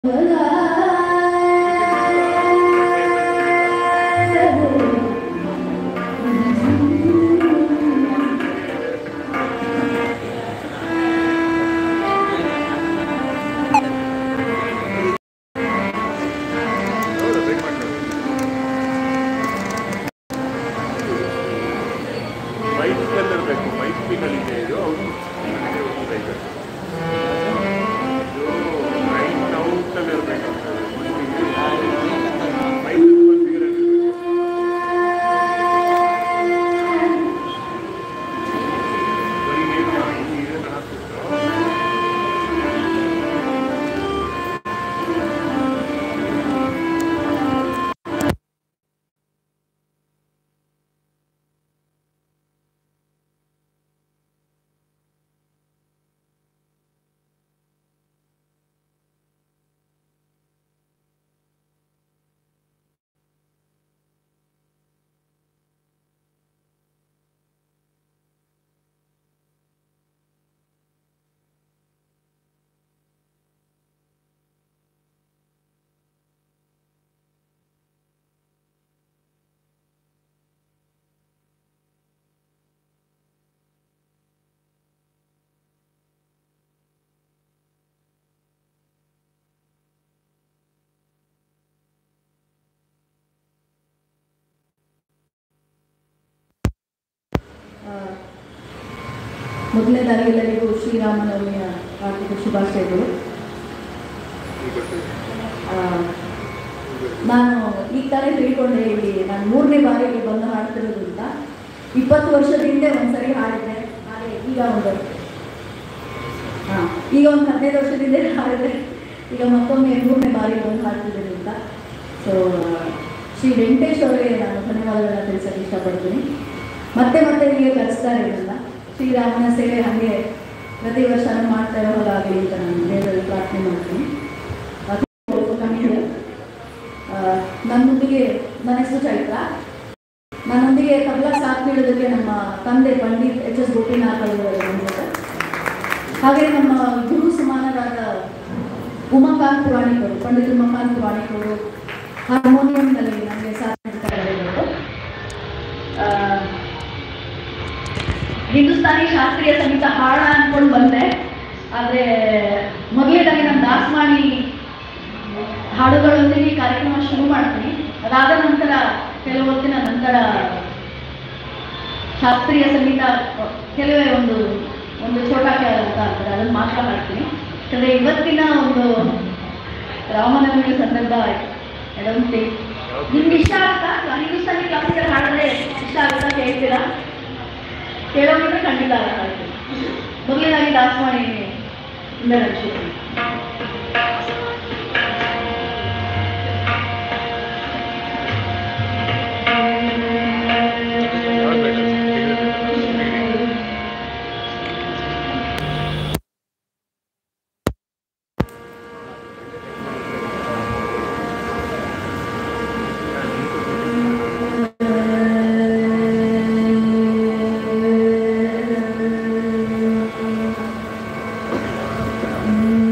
White colour ಬೇಕು white ಪಿನ್ನಲ್ಲಿದೆ ಇದು ಹೌದು ನನಗೆ ಗೊತ್ತಿಲ್ಲ ಈಗ ಇದು ವೈಟ್ ಔಟಲ್ಲಿ ಇರಬೇಕು ವೈಟ್ ಫಿಗರ್ ಬರೀ ಏನು ಇದನ್ನು ಹಾಕ್ಬಿಟ್ಟು ಆ, ಮೊದಲನೇದಾಗಿ ಎಲ್ಲರಿಗೂ ಶ್ರೀರಾಮನವಮಿಯ ಆರ್ಥಿಕ ಶುಭಾಶಯಗಳು ಆ, ನಾನು ಈಗ ತಾನೇ ತಿಳ್ಕೊಂಡೆ ಇಲ್ಲಿ ನಾನು ಮೂರನೇ ಬಾರಿಗೆ ಬಂದು ಹಾಡ್ತಿರೋದು ಅಂತ ಇಪ್ಪತ್ತು ವರ್ಷದ ಹಿಂದೆ ಒಂದ್ಸರಿ ಹಾಡಿದ್ದೆ ಹಾಗೆ ಈಗ ಒಂದು ಹಾಂ ಈಗ ಒಂದು ಹದಿನೈದು ವರ್ಷದಿಂದ ಹಾಡಿದೆ ಈಗ ಮತ್ತೊಮ್ಮೆ ಮೂರನೇ ಬಾರಿ ಬಂದು ಹಾಡ್ತಿದ್ದೀನಿ ಅಂತ ಸೊ ಶ್ರೀ ವೆಂಕಟೇಶ್ ಅವರಿಗೆ ನಾನು ಧನ್ಯವಾದಗಳನ್ನ ತಿಳಿಸೋಕೆ ಇಷ್ಟಪಡ್ತೀನಿ ಮತ್ತೆ ಮತ್ತೆ ಹೀಗೆ ಕಲಿಸ್ತಾ ಇರಲಿಲ್ಲ ಶ್ರೀರಾಮನ ಸೇವೆ ಹಾಗೆ ಪ್ರತಿ ವರ್ಷ ಮಾಡ್ತಾ ಇರೋ ಹಾಗಾಗಲಿ ಅಂತ ನಾನು ದೇವರಲ್ಲಿ ಪ್ರಾರ್ಥನೆ ಮಾಡ್ತೀನಿ ಅದು ಸ್ವಲ್ಪ ಕಮ್ಮಿ ಇದೆ. ಆ, ನನ್ನೊಂದಿಗೆ ನನ್ನ ಹೆಸರು ಚೈತ್ರ ನನ್ನೊಂದಿಗೆ ತಬಲಾ ಸಾಥ್ ನೀಡೋದಕ್ಕೆ ನಮ್ಮ ತಂದೆ ಪಂಡಿತ್ ಎಚ್ ಎಸ್ ಗೋಪಿನಾಥ್ ಅವರು ಬಂದಿದ್ದಾರೆ ಹಾಗೆ ನಮ್ಮ ಗುರು ಸಮಾನರಾದ ಉಮಾಕಾಂತ್ ಪುರಾಣಿಕ್ ಅವರು ಪಂಡಿತ್ ಉಮಾಕಾಂತ್ ಪುರಾಣಿಕ್ ಅವರು ಹಾರ್ಮೋನಿಯಂನಲ್ಲಿ ನಮಗೆ ಸಾಥ್ ನೀಡ್ತಾ ಇದ್ದಾರೆ ಇವತ್ತು. ಆ, ಹಿಂದೂಸ್ತಾನಿ ಶಾಸ್ತ್ರೀಯ ಸಂಗೀತ ಹಾಡ ಅನ್ಕೊಂಡು ಬಂದೆ ಆದರೆ ಮೊದಲನೇದಾಗಿ ನಾನು ದಾಸವಾಣಿ ಹಾಡುಗಳೊಂದಿಗೆ ಈ ಕಾರ್ಯಕ್ರಮ ಶುರು ಮಾಡ್ತೀನಿ ಅದಾದ ನಂತರ ಕೆಲವು ಹೊತ್ತಿನ ನಂತರ ಶಾಸ್ತ್ರೀಯ ಸಂಗೀತ ಕೆಲವೇ ಒಂದು ಒಂದು ಛೋಟಾಕೆ ಅಂತ ಅಂತಾರೆ ಅದನ್ನು ಮಾತ್ರ ಮಾಡ್ತೀನಿ ಯಾಕಂದರೆ ಇವತ್ತಿನ ಒಂದು ರಾಮನವಮಿ ಸಂದರ್ಭ ಐ ಡೋಂಟ್ ಥಿಂಕ್ ನಿಮ್ಗೆ ಇಷ್ಟ ಆಗುತ್ತಾ ಹಿಂದೂಸ್ತಾನಿ ಕ್ಲಾಸಿಕಲ್ ಹಾಡಿದ್ರೆ ಇಷ್ಟ ಆಗುತ್ತಾ ಕೇಳ್ತೀರಾ ಕೇಳೋದ್ರೆ ಖಂಡಿತ ಅರ್ಥ ಆಗ್ತದೆ ಮೊದಲನೇದಾಗಿ ದಾಸವಾಣಿ ಇಂದ ರಚಿಸಿದ್ದೀನಿ ಯಾವ್ದು ಬೇಕು? ಆ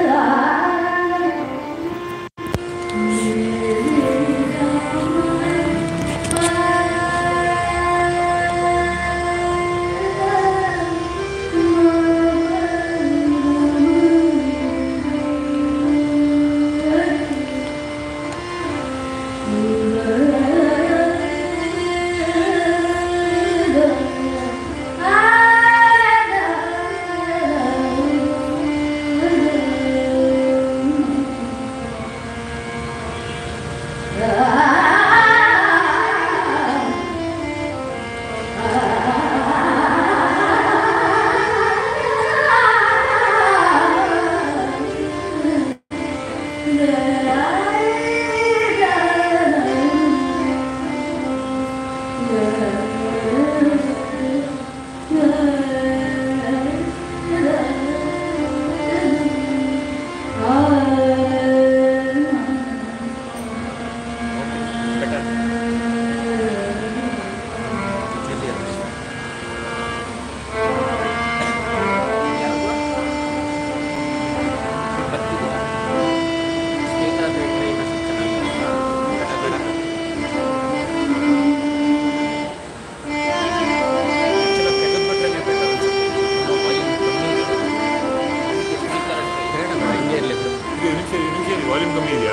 ವಾಲ್ಯೂಮ್ ಕಮ್ಮಿ ಇದೆಯಾ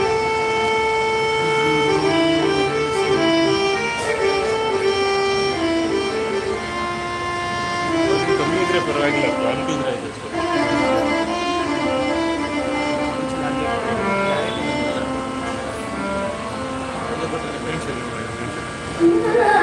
volume ಕಮ್ಮಿ ಇದ್ರೆ ಪರವಾಗಿಲ್ಲ ಕ್ವಾಲಿಟಿ ಇದ್ರೆ ಆಯ್ತು ಅಷ್ಟೇ. ನಿಮಿಷ, ನಿಮಿಷ.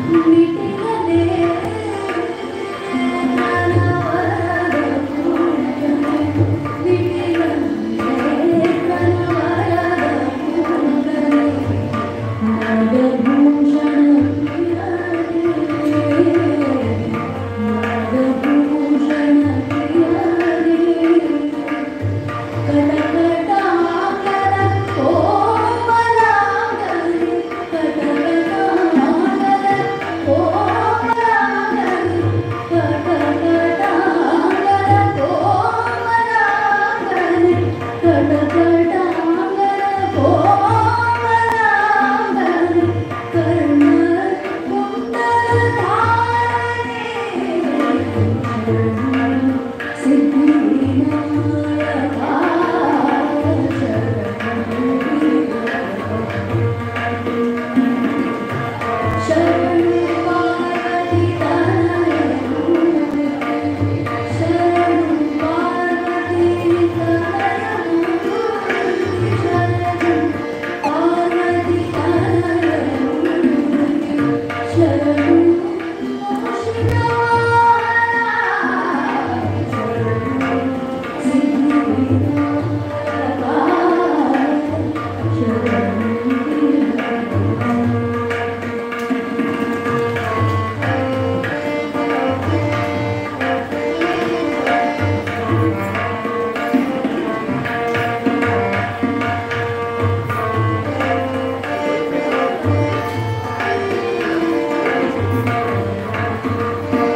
ಿ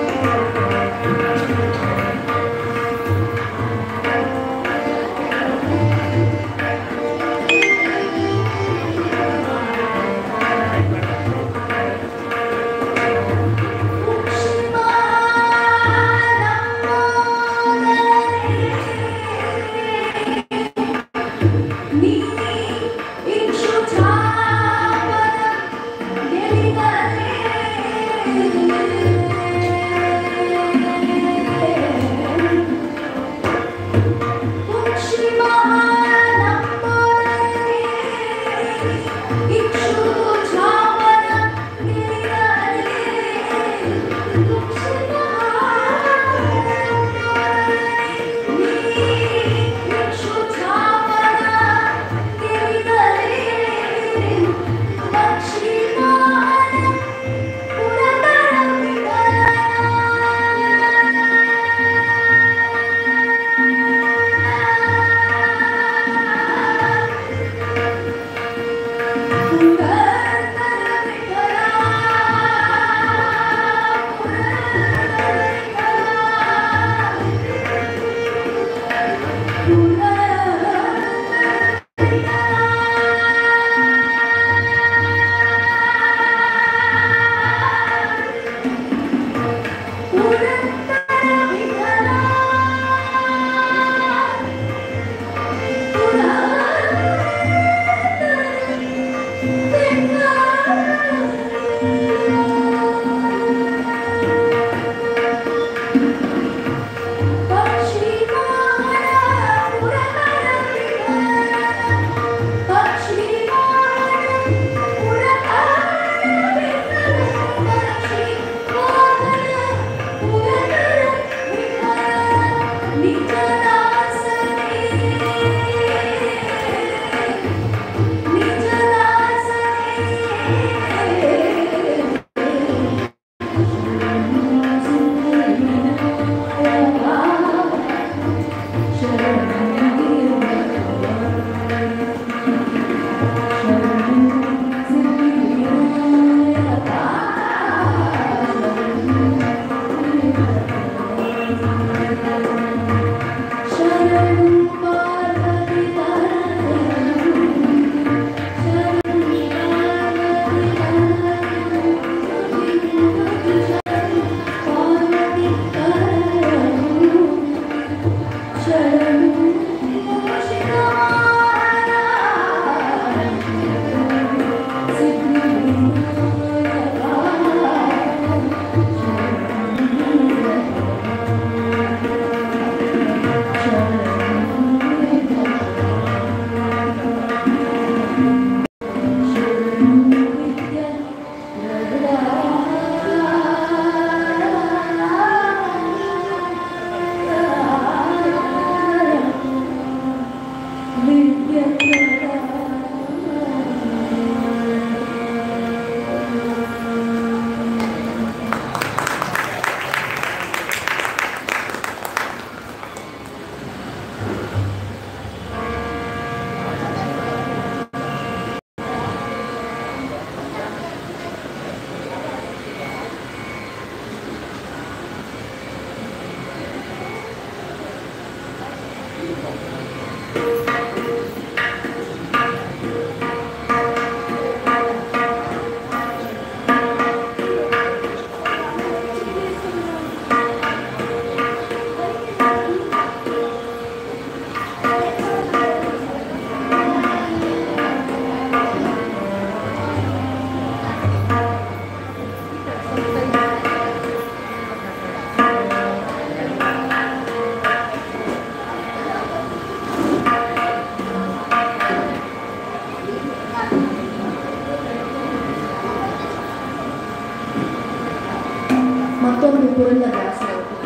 ಮತ್ತೊಂದು ಪುರಂದರದಾಸ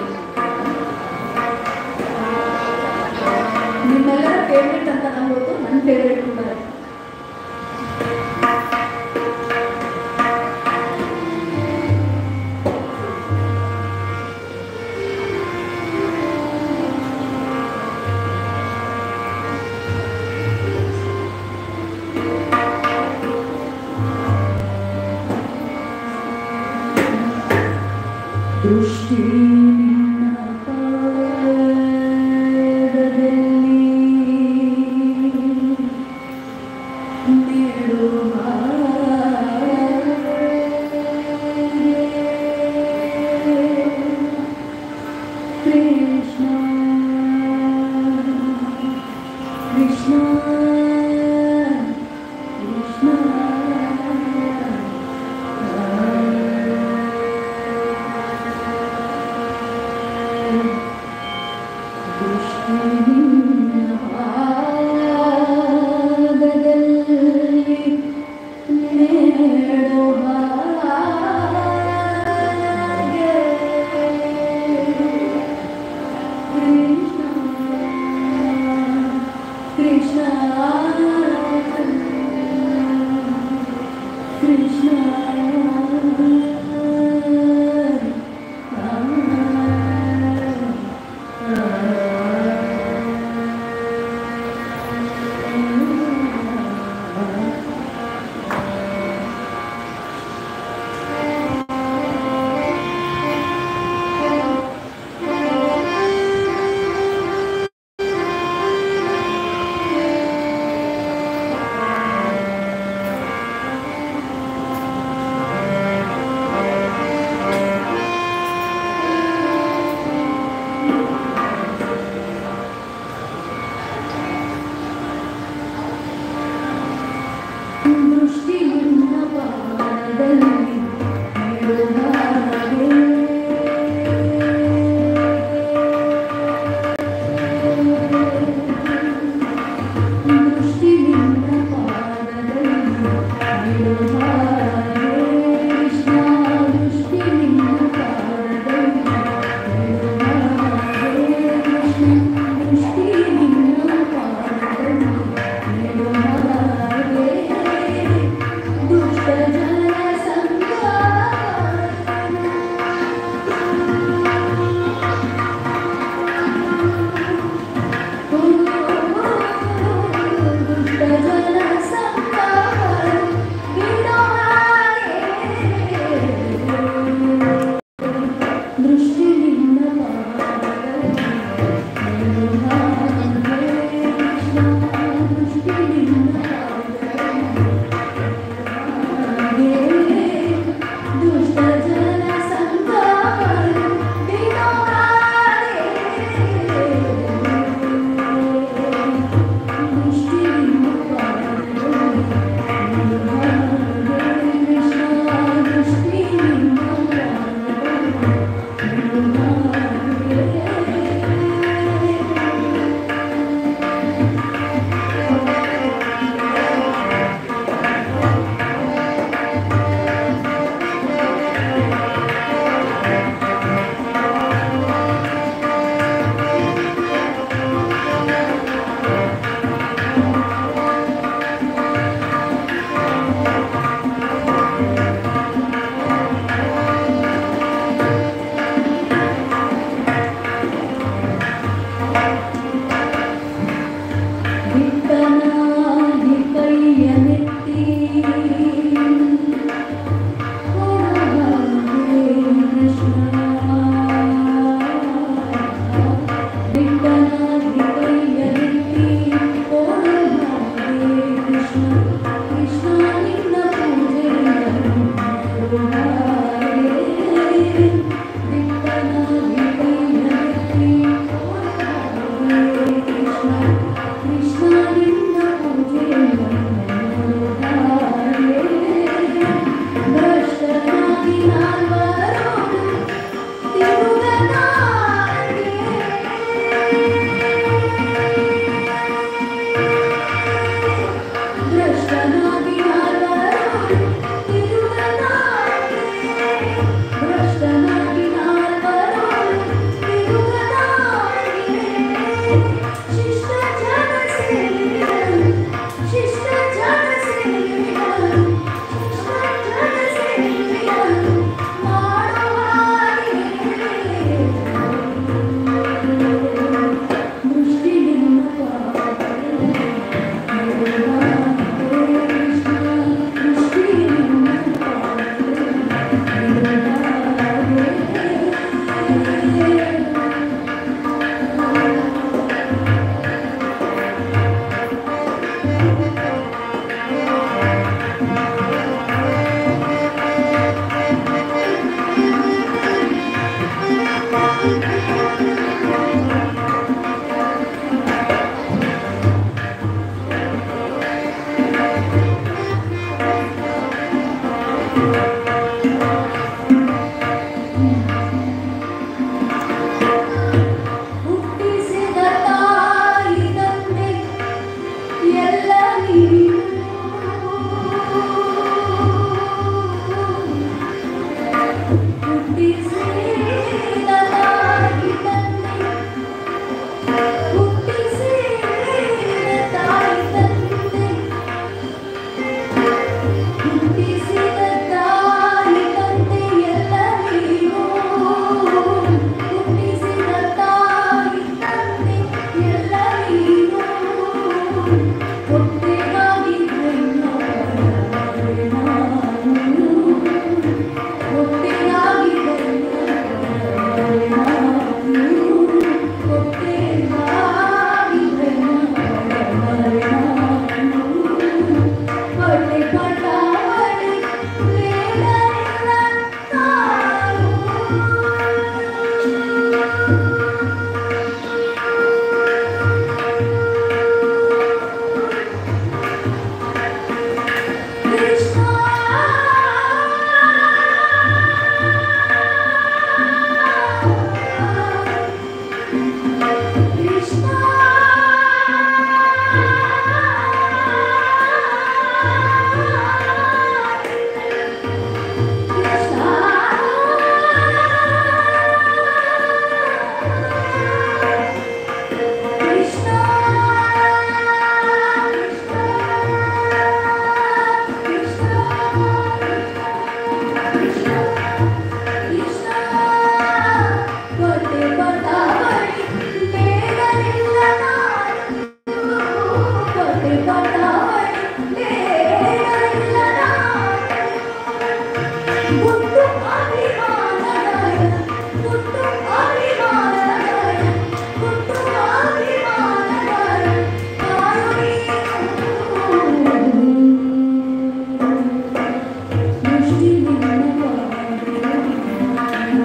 ನಿಮ್ಮೆಲ್ಲರ ಫೇವ್ರೆಟ್ ಅಂತ ನಾವು ಗೊತ್ತು ನನ್ನ ಫೇವ್ರೆಟ್ ಕೂಡ ಅದು. ದೃಷ್ಟಿ ನಿನ್ನ ಪಾದದಲ್ಲಿ ನೀಡುವ ಕೃಷ್ಣ ಕೃಷ್ಣ ಕೃಷ್ಣ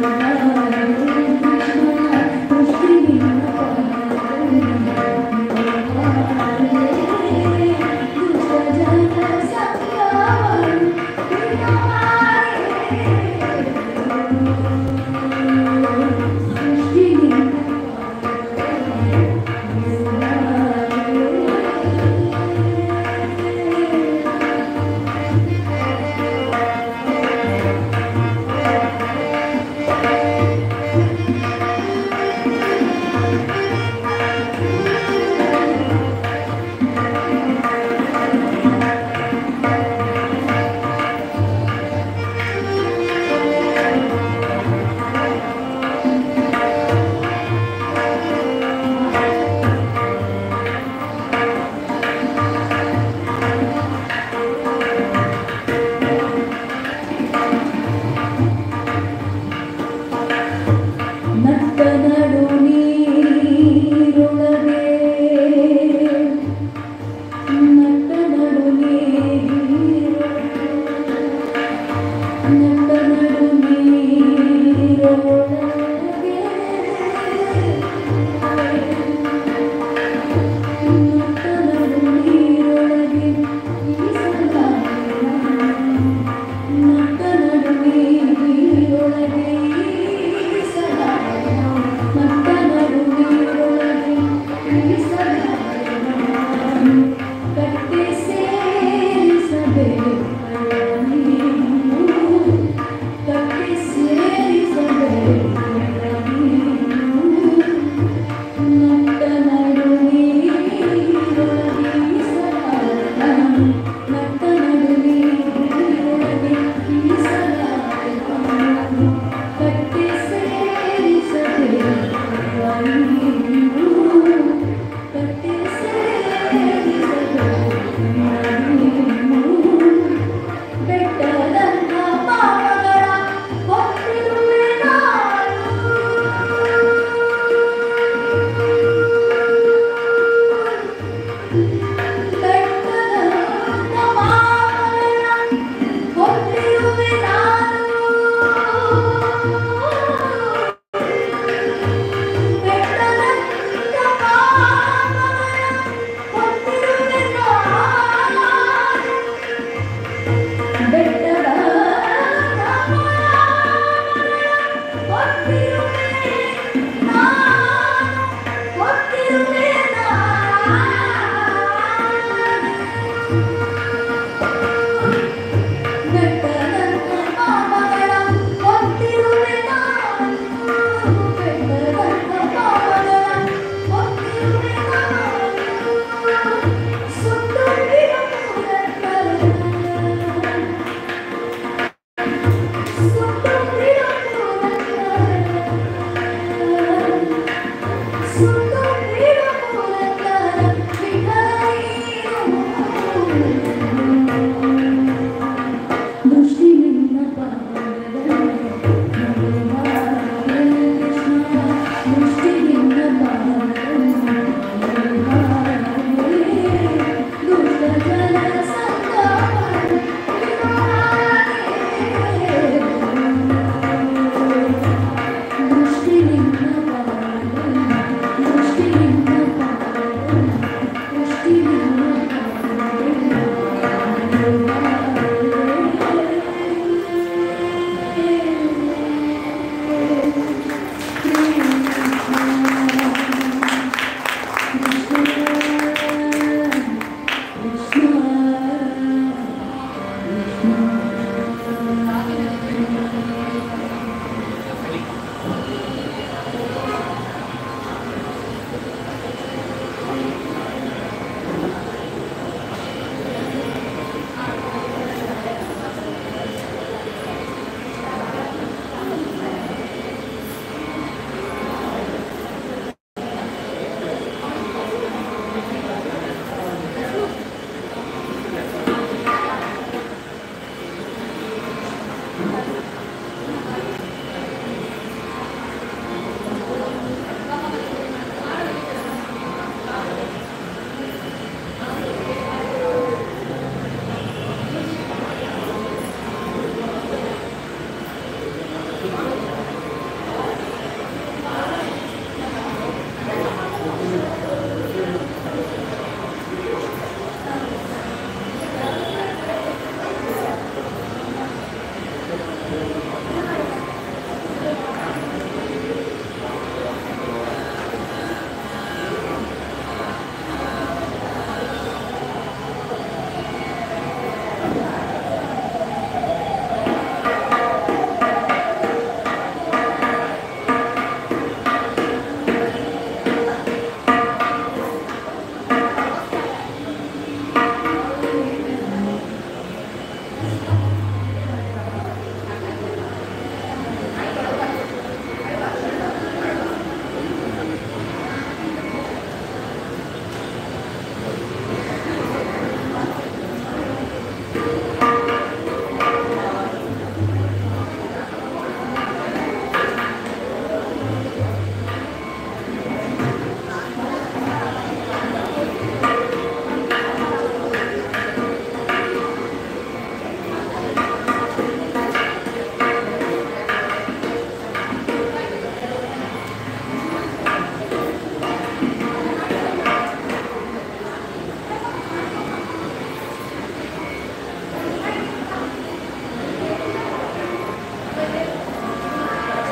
ಿ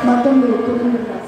ಮತ್ತೊಂದು ಪುರಂದರದಾಸರು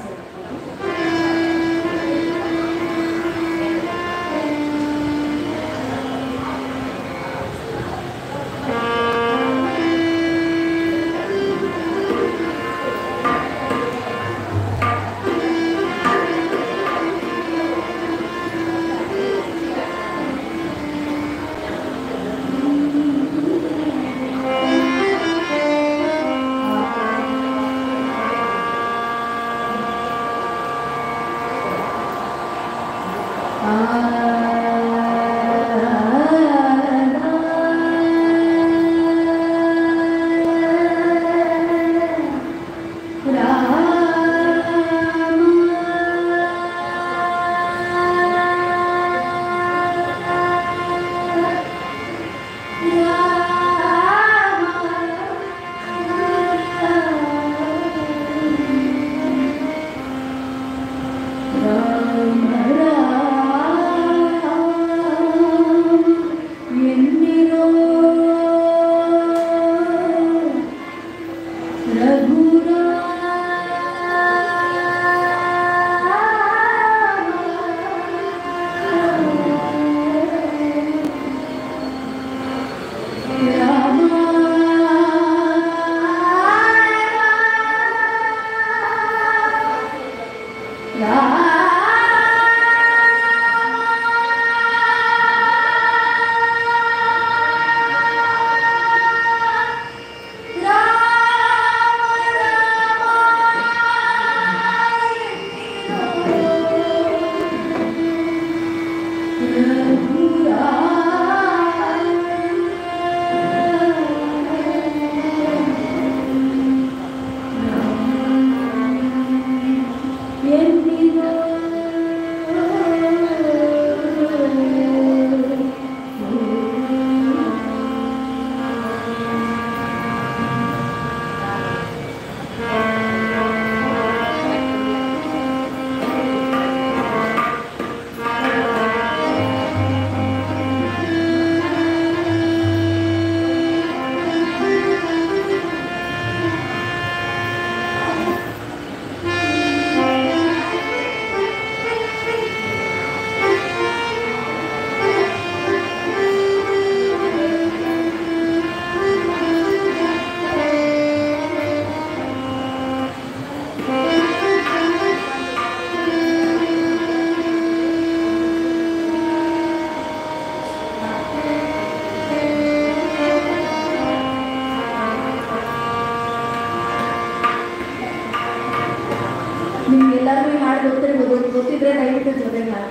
ನಿಮ್ಗೆಲ್ಲರಿಗೂ ಈ ಹಾಡು ಗೊತ್ತಿರ್ಬೋದು ಗೊತ್ತಿದ್ರೆ ದಯವಿಟ್ಟು ಜೊತೆ ಹಾಡಿ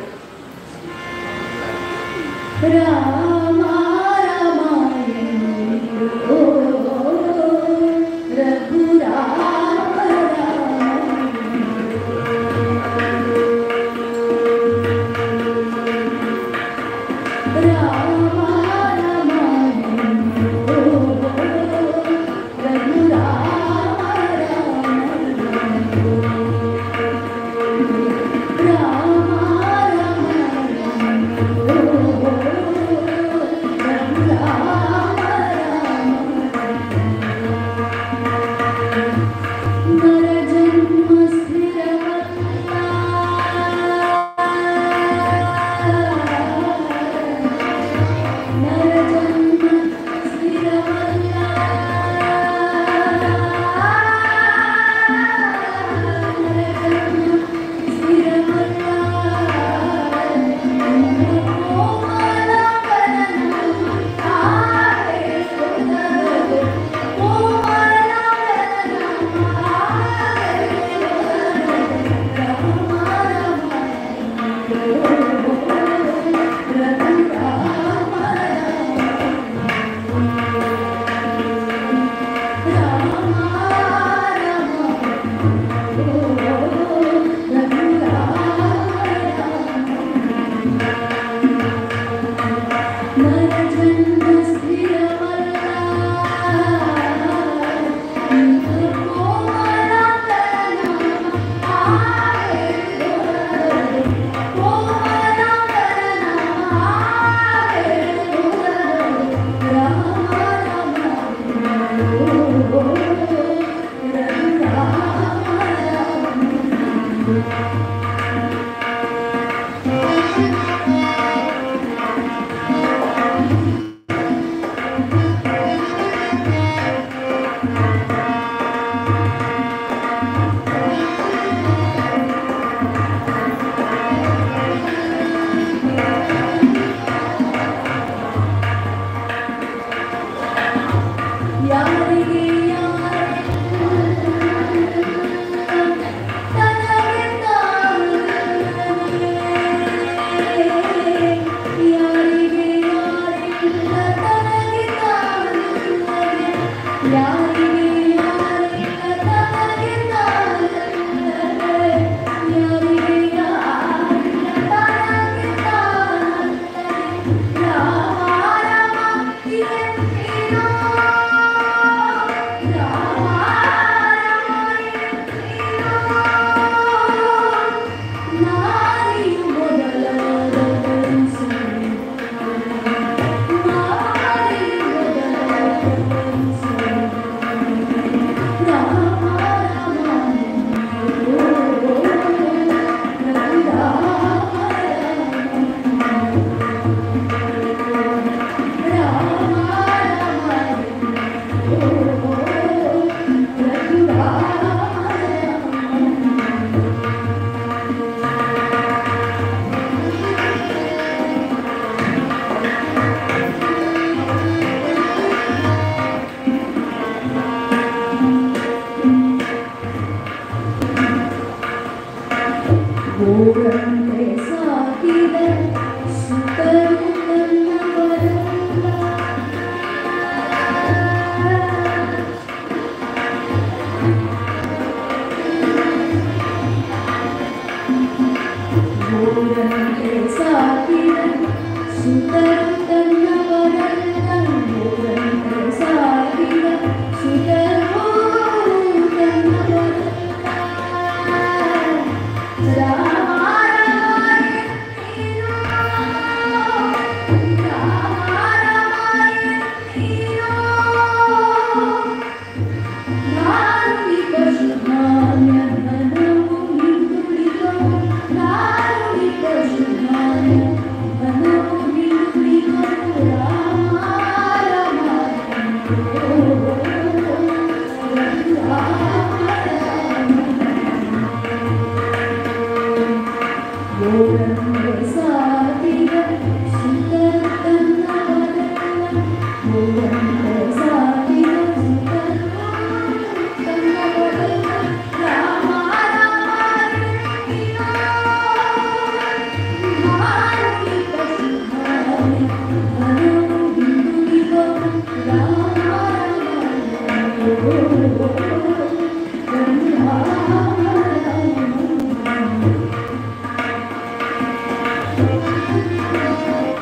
ರಾಮ ರಾಮ ಎನ್ನುವುದು ರಘುರಾಮ ರಾಮ ರಾಮ ಎನ್ನುವುದು ರಘುರಾಮ ರಾಮ ಗೋರಂತೆ ಸಾಕಿದ ಸುತ್ತಲೂ ತನ್ನವರಲ್ಲ ಗೋರಂತೆ ಸಾಕಿದ ಸುತ್ತಲೂ ತನ್ನವರಲ್ಲ ಗೋರಂತೆ ಸಾಕಿದ ಸುತ್ತಲೂ ತನ್ನವರಲ್ಲ Thank you.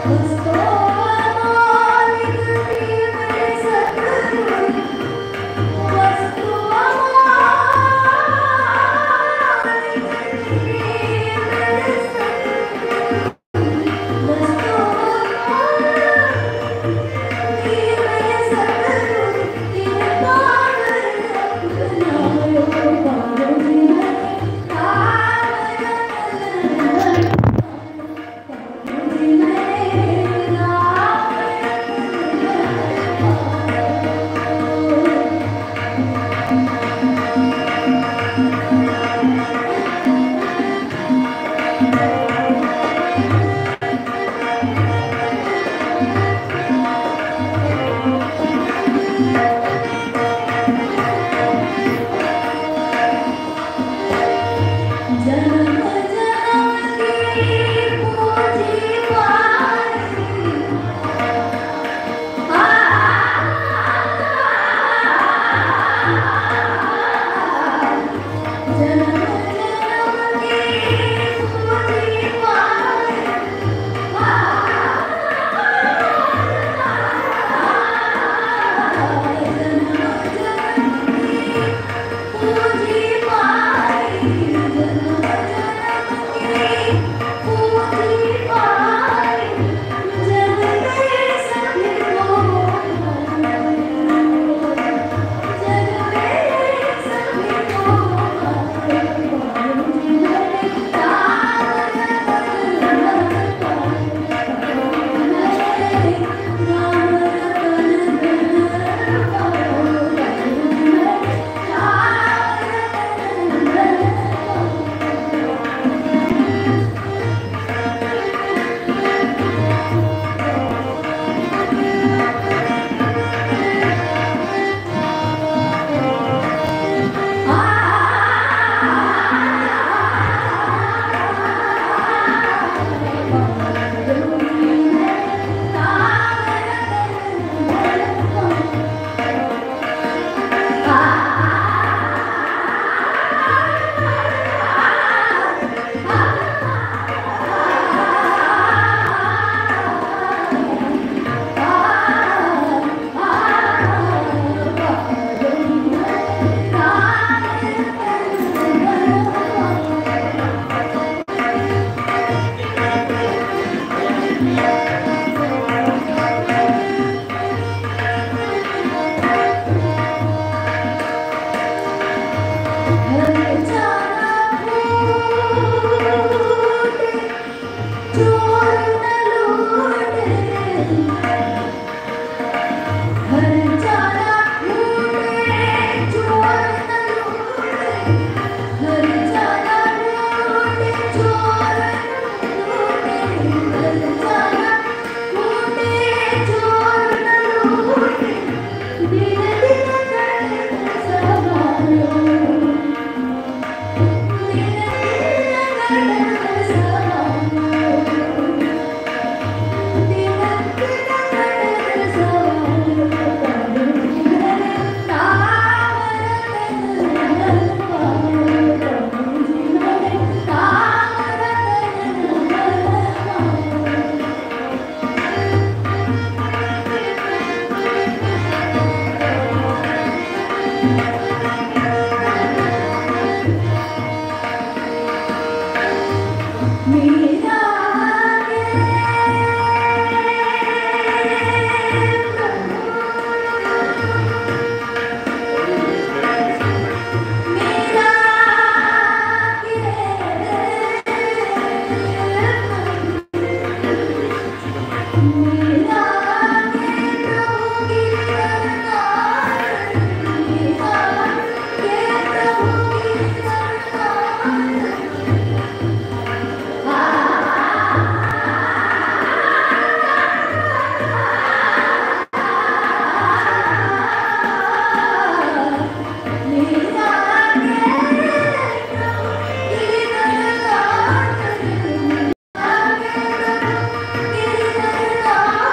ಆ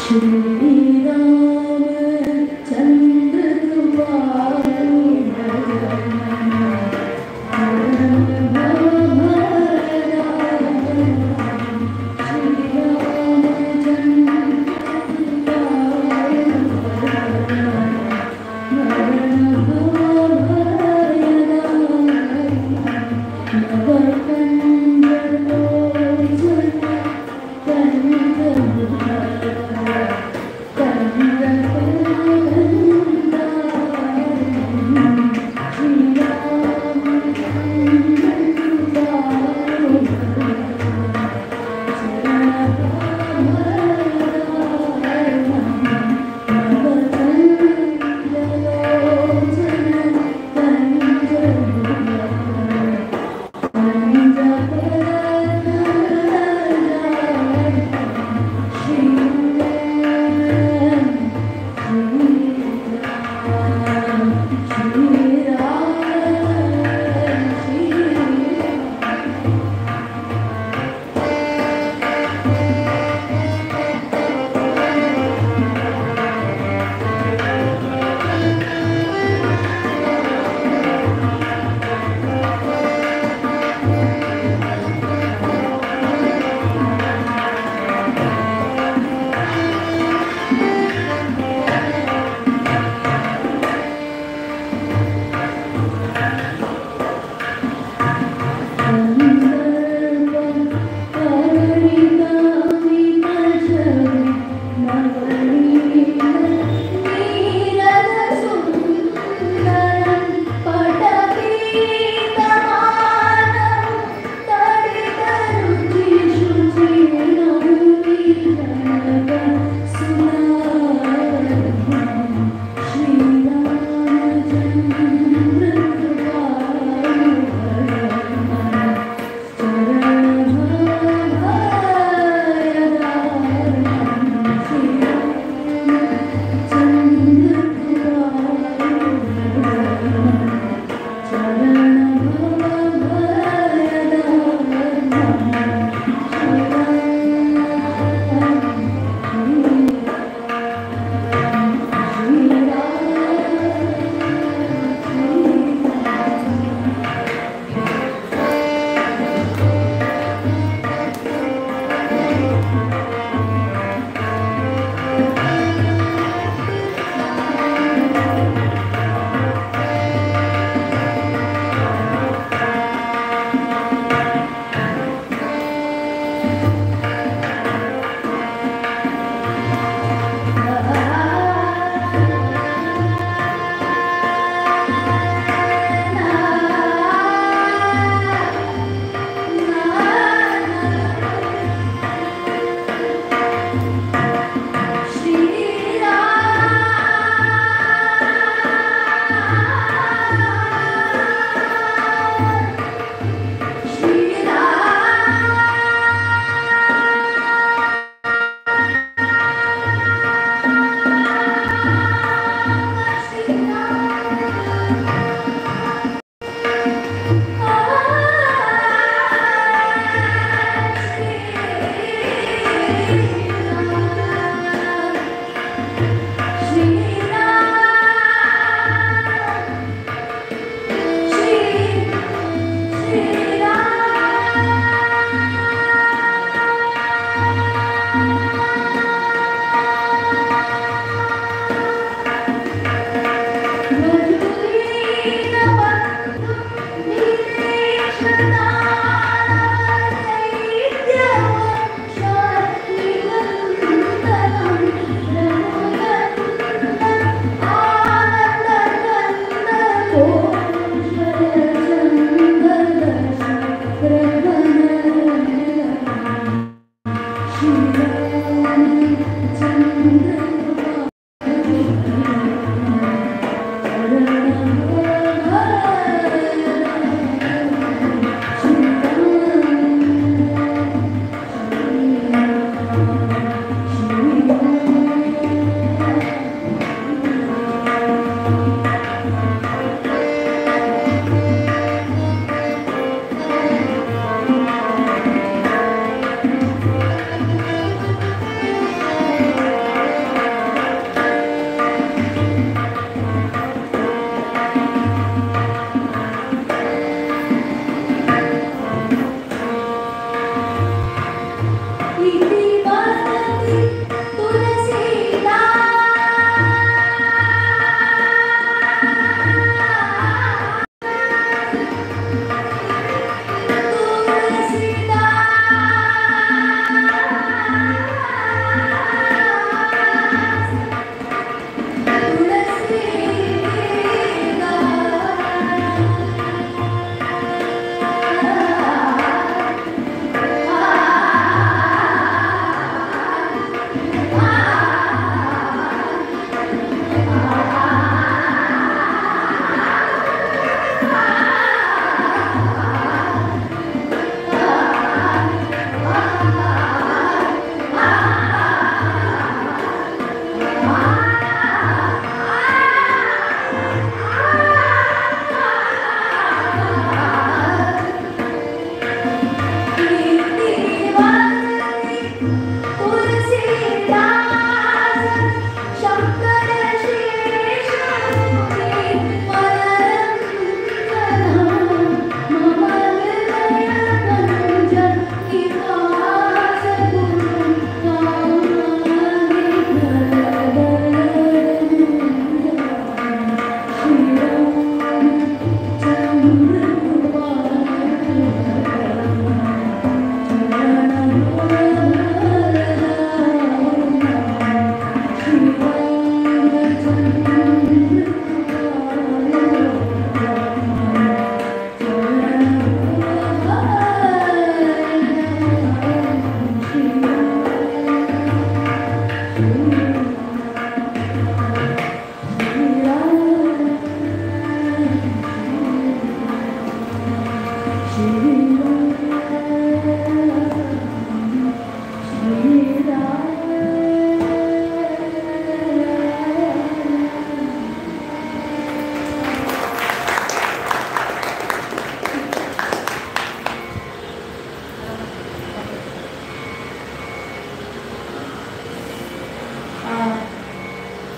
ಶ್ರೀ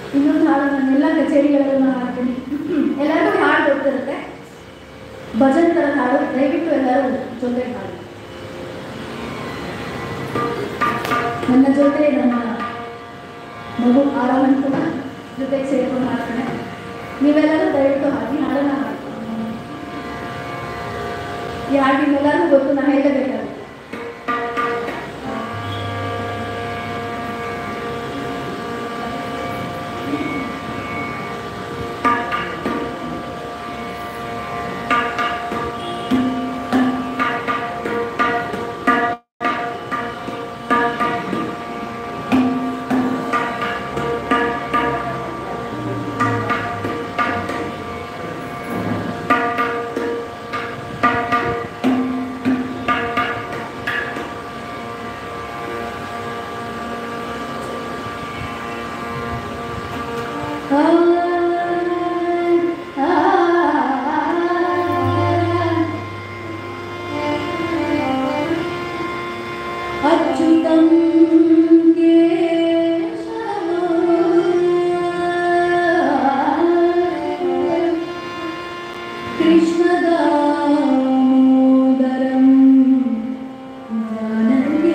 ಇನ್ನೊಂದು ಹಾಡು ನಾನು ಎಲ್ಲ ಕಚೇರಿಗಳಲ್ಲೂ ಹಾಡ್ತೀನಿ ಎಲ್ಲರಿಗೂ ಹಾಡು ಗೊತ್ತಿರುತ್ತೆ ಭಜನ್ ಥರದ ಹಾಡು ದಯವಿಟ್ಟು ಎಲ್ಲರೂ ಜೊತೆ ಹಾಡಿ ನನ್ನ ಜೊತೆ ನನ್ನ ಮಗು ಆರಾಮನ್ ಕೂಡ ಜೊತೆಗೆ ಸೇರ್ಕೊಂಡು ಹಾಡ್ತಾನೆ ನೀವೆಲ್ಲರೂ ದಯವಿಟ್ಟು ಹಾಡಿ ಹಾಡನ್ನ ಹಾಡಿ ಈ ಹಾಡು ನಿಮ್ಮೆಲ್ಲರಿಗೂ ಗೊತ್ತು ನಾನು ಹೇಳಬೇಕಾಗುತ್ತೆ अच्युतं कृष्णदामोदरं जानकी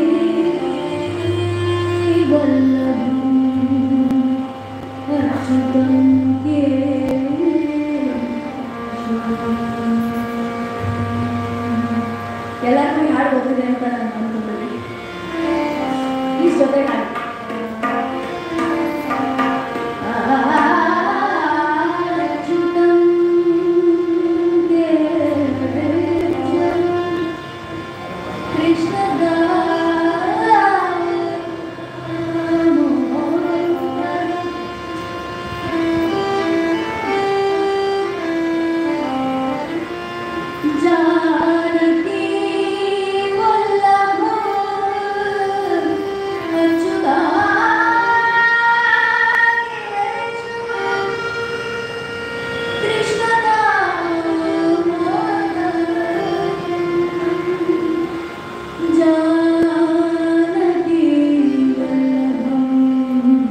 वल्लभम् अच्युतं ಎಲ್ಲರಿಗೂ ಈ ಹಾಡು ಗೊತ್ತಿದೆ ಅಂತ ನಾನು ಅನ್ಕೊಂಡಿದ್ದೀನಿ ಪ್ಲೀಸ್ ಜೊತೆ ಹಾಡಿ ಅಚ್ಯುತಂ ಕೃಷ್ಣದ जानकी वल्लभ अच्युता कृष्णदा जानकी वल्लभम्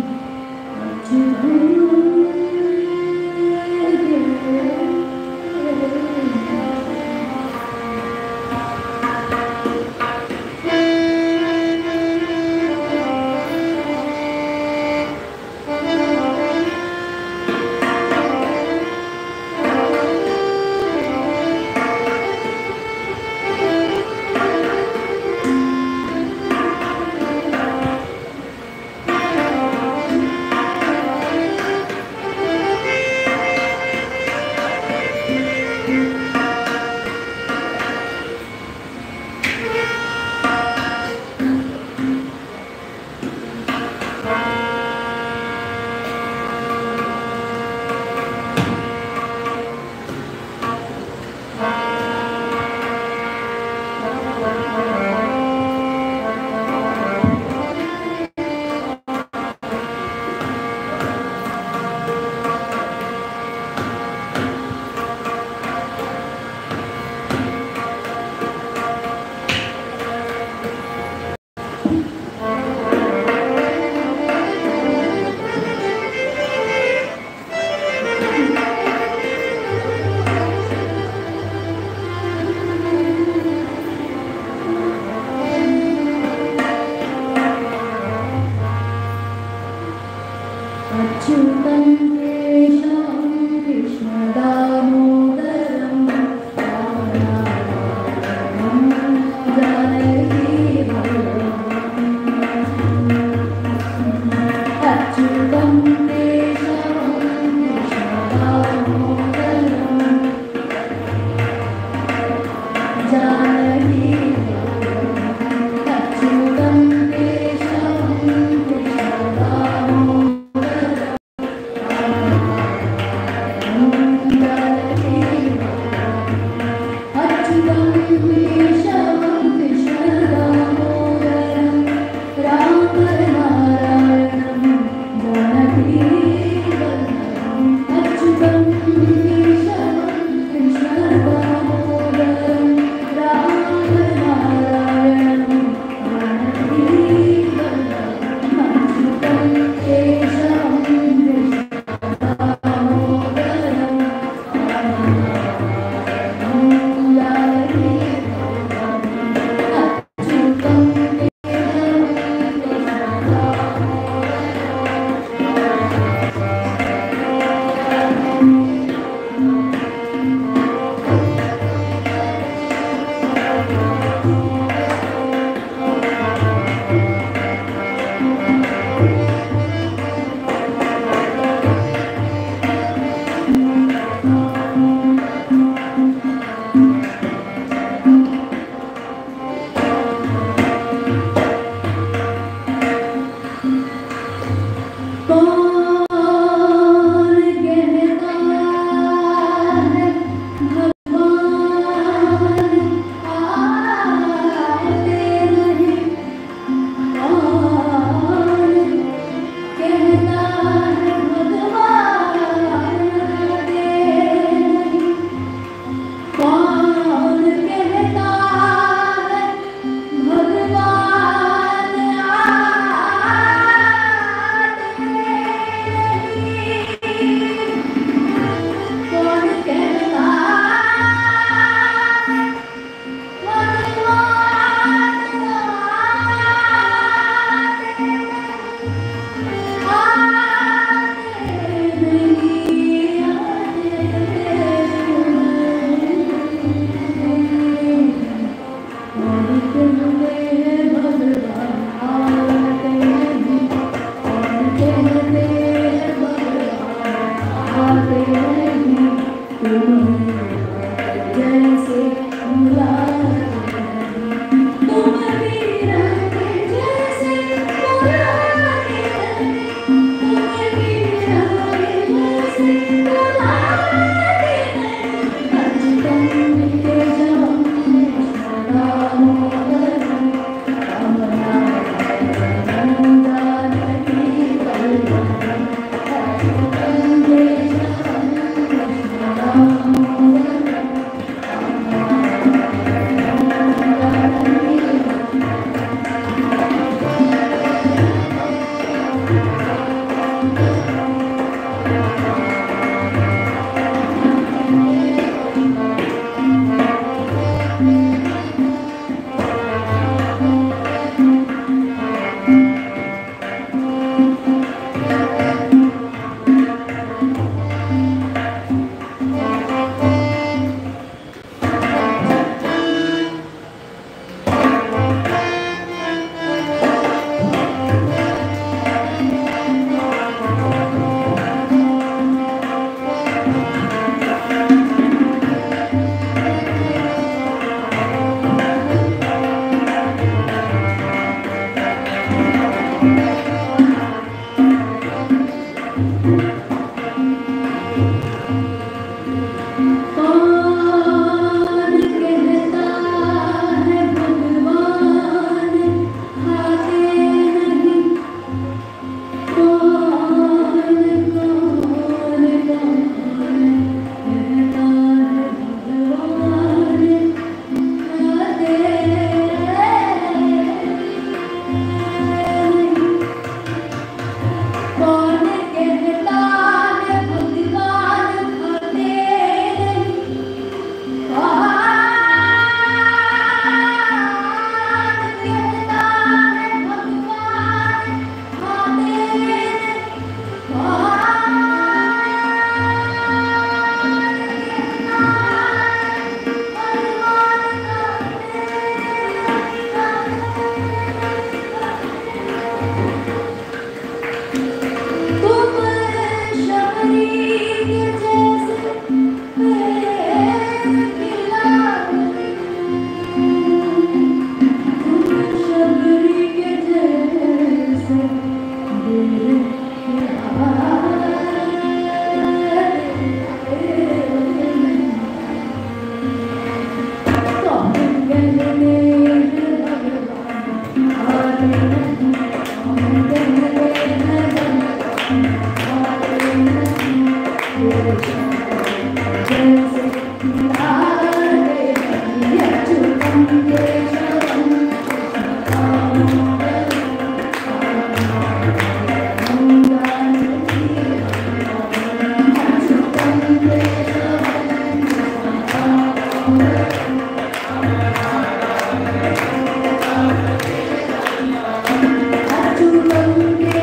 अच्युतं केशवं कृष्णदामोदरं रामनारायणं जानकी अच्युतं केशवं कृष्णदामोदरं जानकी अच्युतं केशवं कृष्णदामोदरं ಅಚ್ಚುತಂಗೆ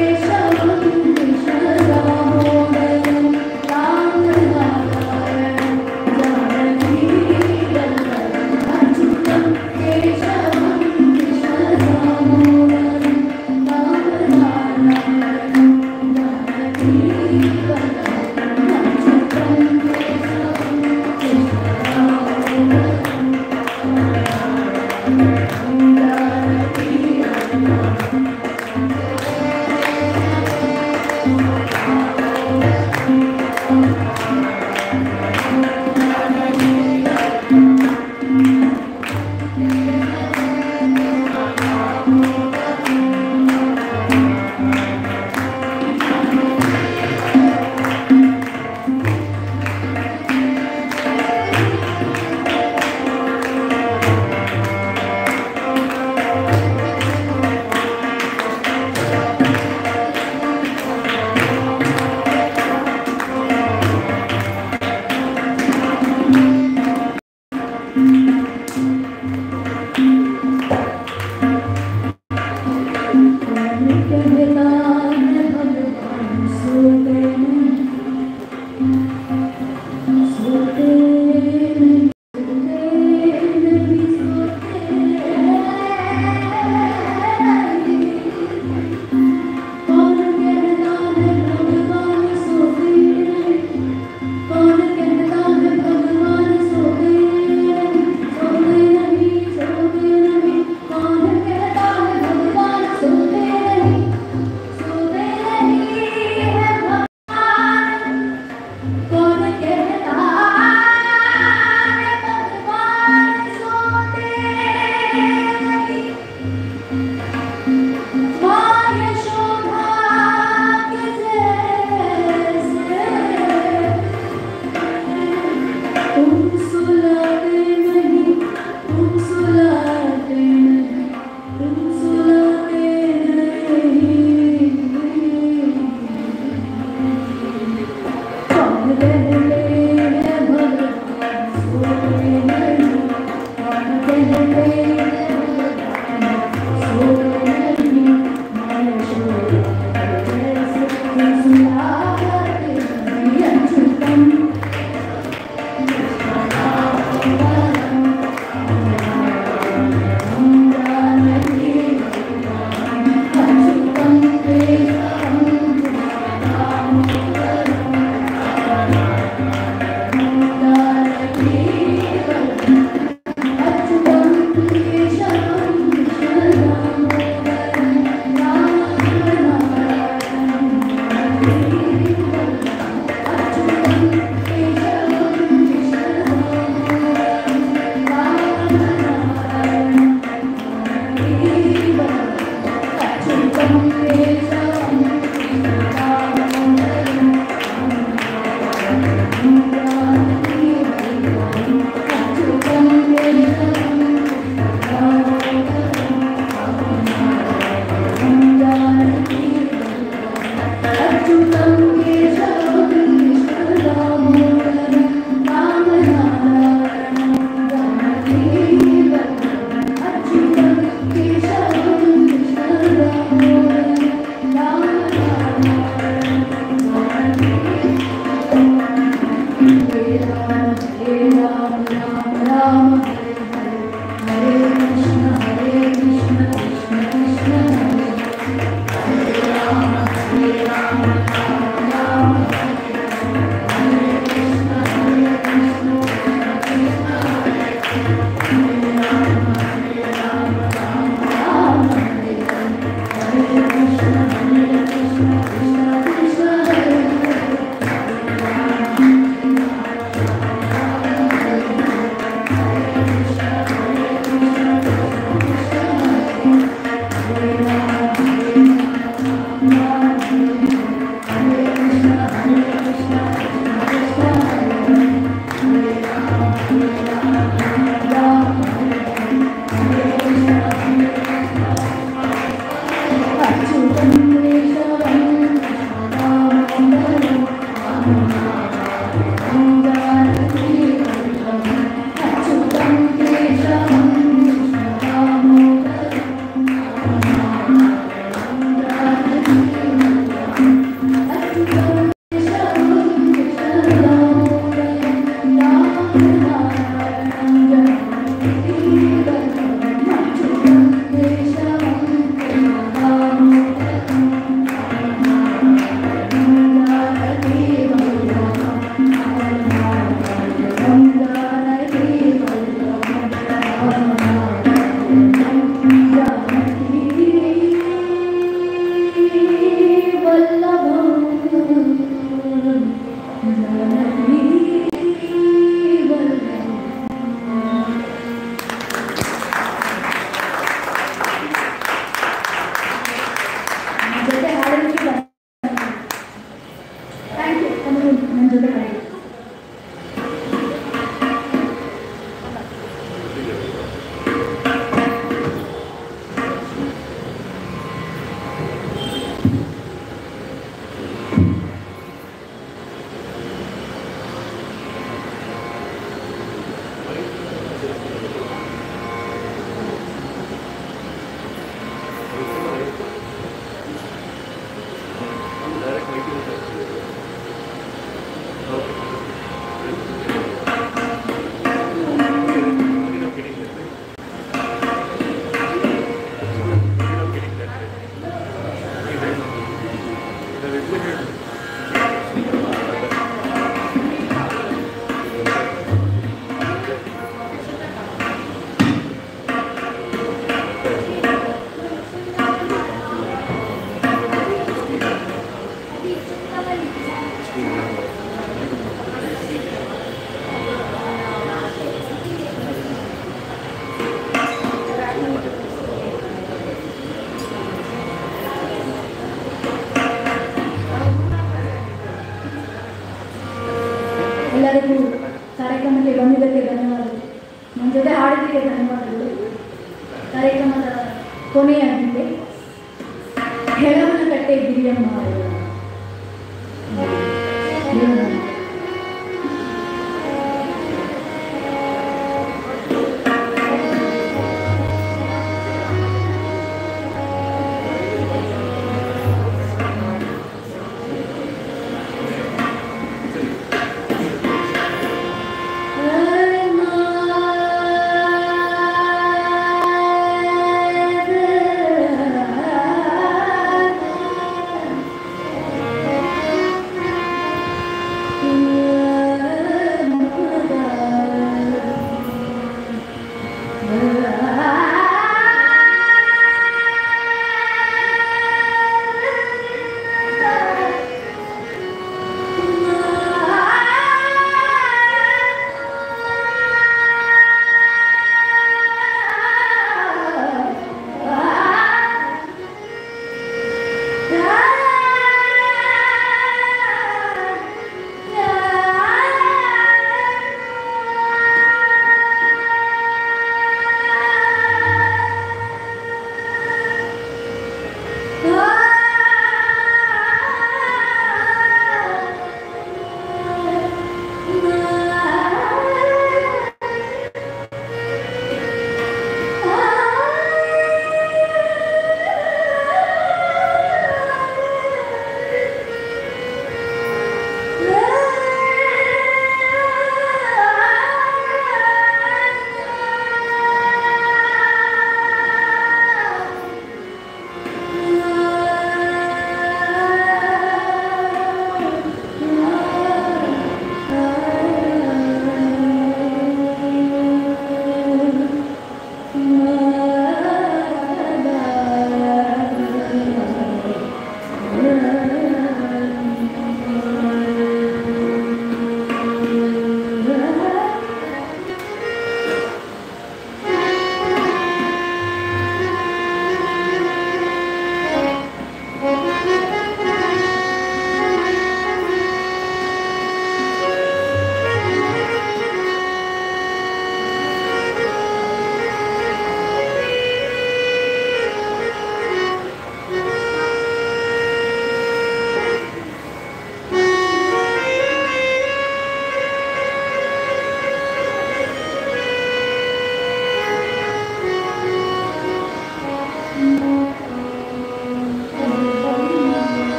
ಎಲ್ಲರಿಗೂ ಕಾರ್ಯಕ್ರಮಕ್ಕೆ ಬಂದಿದ್ದಕ್ಕೆ ಧನ್ಯವಾದಗಳು ನನ್ನ ಜೊತೆ ಹಾಡಿದ್ದಕ್ಕೆ ಧನ್ಯವಾದಗಳು ಕಾರ್ಯಕ್ರಮದ ಕೊನೆಯ ಗೀತೆ ಹೆಳವನ ಕಟ್ಟೆ ಗಿರಿಯಮ್ಮ ಅವರು.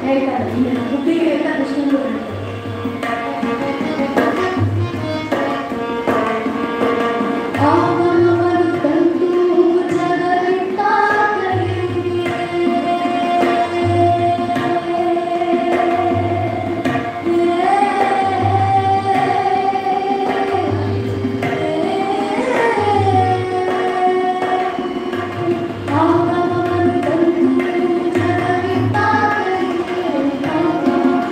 ಹೇಳ್ತಾರೆ ಹುಬ್ಬಿಗೆ ಹೇಳ್ತಾರೆ ಕೃಷ್ಣಂದು ಆವನವರು ತಂದು ಜಗವಿಟ್ಟ ಆವನವರು ತಂದು ಜಗವಿಟ್ಟ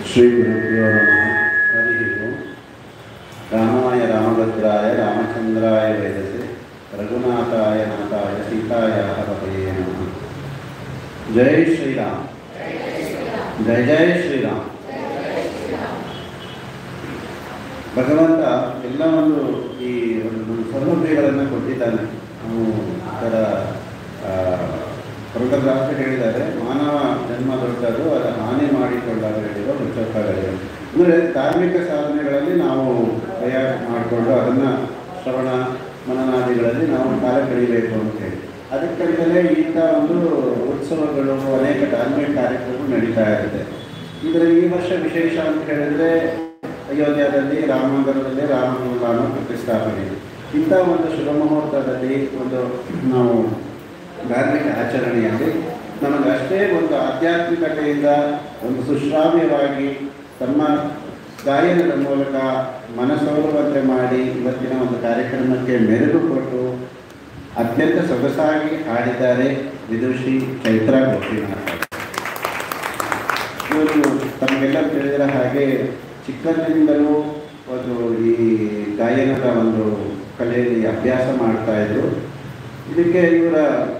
श्रीगुरुभ्यो नमः हरिः ओम् रामाय रामभद्राय रामचन्द्राय वेदसे रघुनाथाय नाथाय सीतायाः पतये नमः जय श्रीराम जय जय ಶ್ರೀರಾಮ್ ಭಗವಂತ ಎಲ್ಲ ಒಂದು ಈ ಒಂದು ಸೌಲಭ್ಯಗಳನ್ನು ಕೊಟ್ಟಿದ್ದಾನೆ ನಾವು ಅದರ ಪುರಂದರದಾಸ ಹೇಳಿದ್ದಾರೆ ಮಾನವ ಜನ್ಮ ದೊಡ್ಡದು ಅದರ ಹಾನಿ ಮಾಡಿಕೊಳ್ಳಲು ಹೇಳಿರುವ ವೃಕ್ಷೋಪಗಳು ಅಂದರೆ ಧಾರ್ಮಿಕ ಸಾಧನೆಗಳಲ್ಲಿ ನಾವು ತಯಾರು ಮಾಡಿಕೊಂಡು ಅದನ್ನು ಶ್ರವಣ ಮನನಾದಿಗಳಲ್ಲಿ ನಾವು ಕಾಲ ಕಳಿಬೇಕು ಅಂತ ಹೇಳಿ ಅದಕ್ಕಂತಲೇ ಇಂಥ ಒಂದು ಉತ್ಸವಗಳು ಅನೇಕ ಧಾರ್ಮಿಕ ಕಾರ್ಯಕ್ರಮಗಳು ನಡೀತಾ ಇರುತ್ತೆ ಇದರ ಈ ವರ್ಷ ವಿಶೇಷ ಅಂತ ಹೇಳಿದ್ರೆ ಅಯೋಧ್ಯದಲ್ಲಿ ರಾಮಮಂದಿರದಲ್ಲಿ ರಾಮಲಲ್ಲಾನು ಪ್ರತಿಷ್ಠಾಪನೆ ಇಂಥ ಒಂದು ಶುಭ ಮುಹೂರ್ತದಲ್ಲಿ ಒಂದು ನಾವು ಧಾರ್ಮಿಕ ಆಚರಣೆಯಲ್ಲಿ ನಮಗೆ ಅಷ್ಟೇ ಒಂದು ಆಧ್ಯಾತ್ಮಿಕತೆಯಿಂದ ಒಂದು ಸುಶ್ರಾವ್ಯವಾಗಿ ತಮ್ಮ ಗಾಯನದ ಮೂಲಕ ಮನಸೋಲುವಂತೆ ಮಾಡಿ ಇವತ್ತಿನ ಒಂದು ಕಾರ್ಯಕ್ರಮಕ್ಕೆ ಮೆರುಗು ಕೊಟ್ಟು ಅತ್ಯಂತ ಸೊಗಸಾಗಿ ಹಾಡಿದ್ದಾರೆ ವಿದುಷಿ ಚೈತ್ರ ಗೋಪಿನಾಥ್ ಇವರು ತಮಗೆಲ್ಲ ತಿಳಿದಿರೋ ಹಾಗೆ ಚಿಕ್ಕಂದಿನಿಂದಲೂ ಒಂದು ಈ ಗಾಯನದ ಒಂದು ಕಲೆಯಲ್ಲಿ ಅಭ್ಯಾಸ ಮಾಡ್ತಾ ಇದ್ರು ಇದಕ್ಕೆ ಇವರ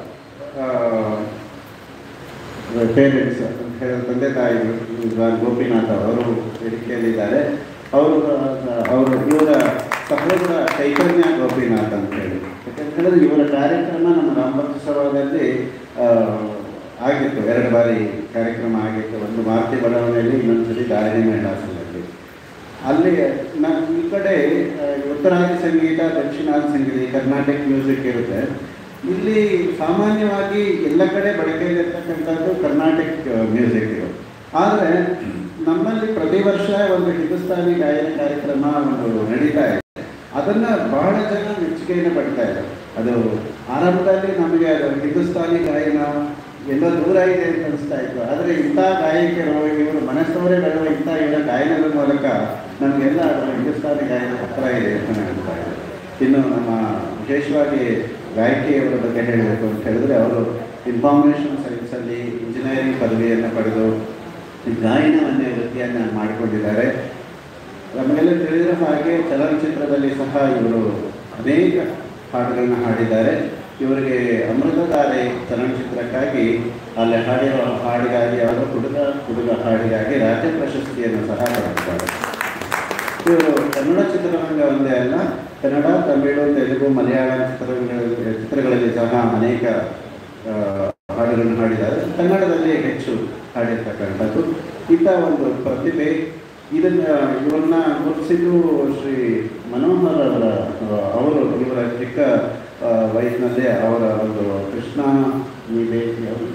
ಪೇರೆಂಟ್ಸ್ ಅಂತ ಹೇಳೋ ತಂದೆ ತಾಯಿಗಳು ಇವಾಗ ಗೋಪಿನಾಥ್ ಅವರು ವೇದಿಕೆಯಲ್ಲಿದ್ದಾರೆ ಅವರು ಅವರು ಇವರ ಸಹೋದರ ಚೈತನ್ಯ ಗೋಪಿನಾಥ್ ಅಂತ ಹೇಳಿ ಯಾಕಂತ ಹೇಳಿದ್ರೆ ಇವರ ಕಾರ್ಯಕ್ರಮ ನಮ್ಮ ರಾಮಭಕ್ತೋತ್ಸವದಲ್ಲಿ ಆ, ಆಗಿತ್ತು ಎರಡು ಬಾರಿ ಕಾರ್ಯಕ್ರಮ ಆಗಿತ್ತು ಒಂದು ಮಾರುತಿ ಬಡಾವಣೆಯಲ್ಲಿ ಇನ್ನೊಂದ್ಸರಿ ದಾರಿಣಿ ಮೇಳಾಸನಲ್ಲಿ ಅಲ್ಲಿ ನಾನು ಈ ಕಡೆ ಆ, ಉತ್ತರಾದಿ ಸಂಗೀತ ದಕ್ಷಿಣಾದಿ ಸಂಗೀತ ಈ ಕರ್ನಾಟಕ ಮ್ಯೂಸಿಕ್ ಇರುತ್ತೆ ಇಲ್ಲಿ ಸಾಮಾನ್ಯವಾಗಿ ಎಲ್ಲ ಕಡೆ ಬಳಕೆಯಲ್ಲಿರ್ತಕ್ಕಂಥದ್ದು ಕರ್ನಾಟಕ ಮ್ಯೂಸಿಕ್ ಇದು ಆದರೆ ನಮ್ಮಲ್ಲಿ ಪ್ರತಿ ವರ್ಷ ಒಂದು ಹಿಂದೂಸ್ತಾನಿ ಗಾಯನ ಕಾರ್ಯಕ್ರಮ ಒಂದು ನಡೀತಾ ಇದೆ ಅದನ್ನ ಬಹಳ ಜನ ಮೆಚ್ಚುಗೆಯನ್ನು ಪಡ್ತಾ ಇದ್ದಾರೆ ಅದು ಆರಂಭದಲ್ಲಿ ನಮಗೆ ಅದು ಹಿಂದೂಸ್ತಾನಿ ಗಾಯನ ಎಲ್ಲ ದೂರ ಇದೆ ಅಂತ ಅನಿಸ್ತಾ ಇತ್ತು ಆದರೆ ಇಂಥ ಗಾಯಕರು ಇವರು ಮನಸ್ಸವರೇ ಬೆಳೆಯುವ ಇಂಥ ಇವರ ಗಾಯನದ ಮೂಲಕ ನಮಗೆಲ್ಲ ಅದರ ಹಿಂದೂಸ್ತಾನಿ ಗಾಯನ ಹತ್ರ ಇದೆ ಅಂತ ಅನಿಸ್ತಾ ಇದೆ ಇನ್ನು ನಮ್ಮ ವಿಶೇಷವಾಗಿ ಗಾಯಕಿಯವರ ಬಗ್ಗೆ ಹೇಳಬೇಕು ಅಂತ ಹೇಳಿದ್ರೆ ಅವರು ಇನ್ಫಾರ್ಮೇಷನ್ ಸೈನ್ಸಲ್ಲಿ ಇಂಜಿನಿಯರಿಂಗ್ ಪದವಿಯನ್ನು ಪಡೆದು ಈ ಗಾಯನವನ್ನೇ ವೃತ್ತಿಯನ್ನು ಮಾಡಿಕೊಂಡಿದ್ದಾರೆ ನಮಗೆಲ್ಲ ತಿಳಿದಿರೋ ಹಾಗೆ ಚಲನಚಿತ್ರದಲ್ಲಿ ಸಹ ಇವರು ಅನೇಕ ಹಾಡುಗಳನ್ನ ಹಾಡಿದ್ದಾರೆ ಇವರಿಗೆ ಅಮೃತಧಾರೆ ಚಲನಚಿತ್ರಕ್ಕಾಗಿ ಅಲ್ಲಿ ಹಾಡಿರೋ ಹಾಡಿಗಾಗಿ ಅವರ ಹುಡುಗ ಹುಡುಗ ಹಾಡಿಗಾಗಿ ರಾಜ್ಯ ಪ್ರಶಸ್ತಿಯನ್ನು ಸಹ ಪಡೆದಿದ್ದಾರೆ ಇವರು ಕನ್ನಡ ಚಿತ್ರರಂಗ ಒಂದೇ ಅಲ್ಲ ಕನ್ನಡ ತಮಿಳು ತೆಲುಗು ಮಲಯಾಳಂ ಚಿತ್ರಗಳಲ್ಲಿ ಚಿತ್ರಗಳಲ್ಲಿ ಸಹ ಅನೇಕ ಆ, ಹಾಡುಗಳನ್ನು ಹಾಡಿದ್ದಾರೆ ಕನ್ನಡದಲ್ಲಿ ಹೆಚ್ಚು ಹಾಡಿರ್ತಕ್ಕಂಥದ್ದು ಇಂಥ ಒಂದು ಪ್ರತಿಭೆ ಇದನ್ನ ಇವರನ್ನ ಗುರುತಿಸಿದ್ದು ಶ್ರೀ ಮನೋಹರ್ ಅವರ ಆ, ಅವರು ಇವರ ಚಿಕ್ಕ ಆ, ವಯಸ್ಸಿನಲ್ಲೇ ಅವರ ಒಂದು ಕೃಷ್ಣ ನೀಲೆ ಯಾವುದು?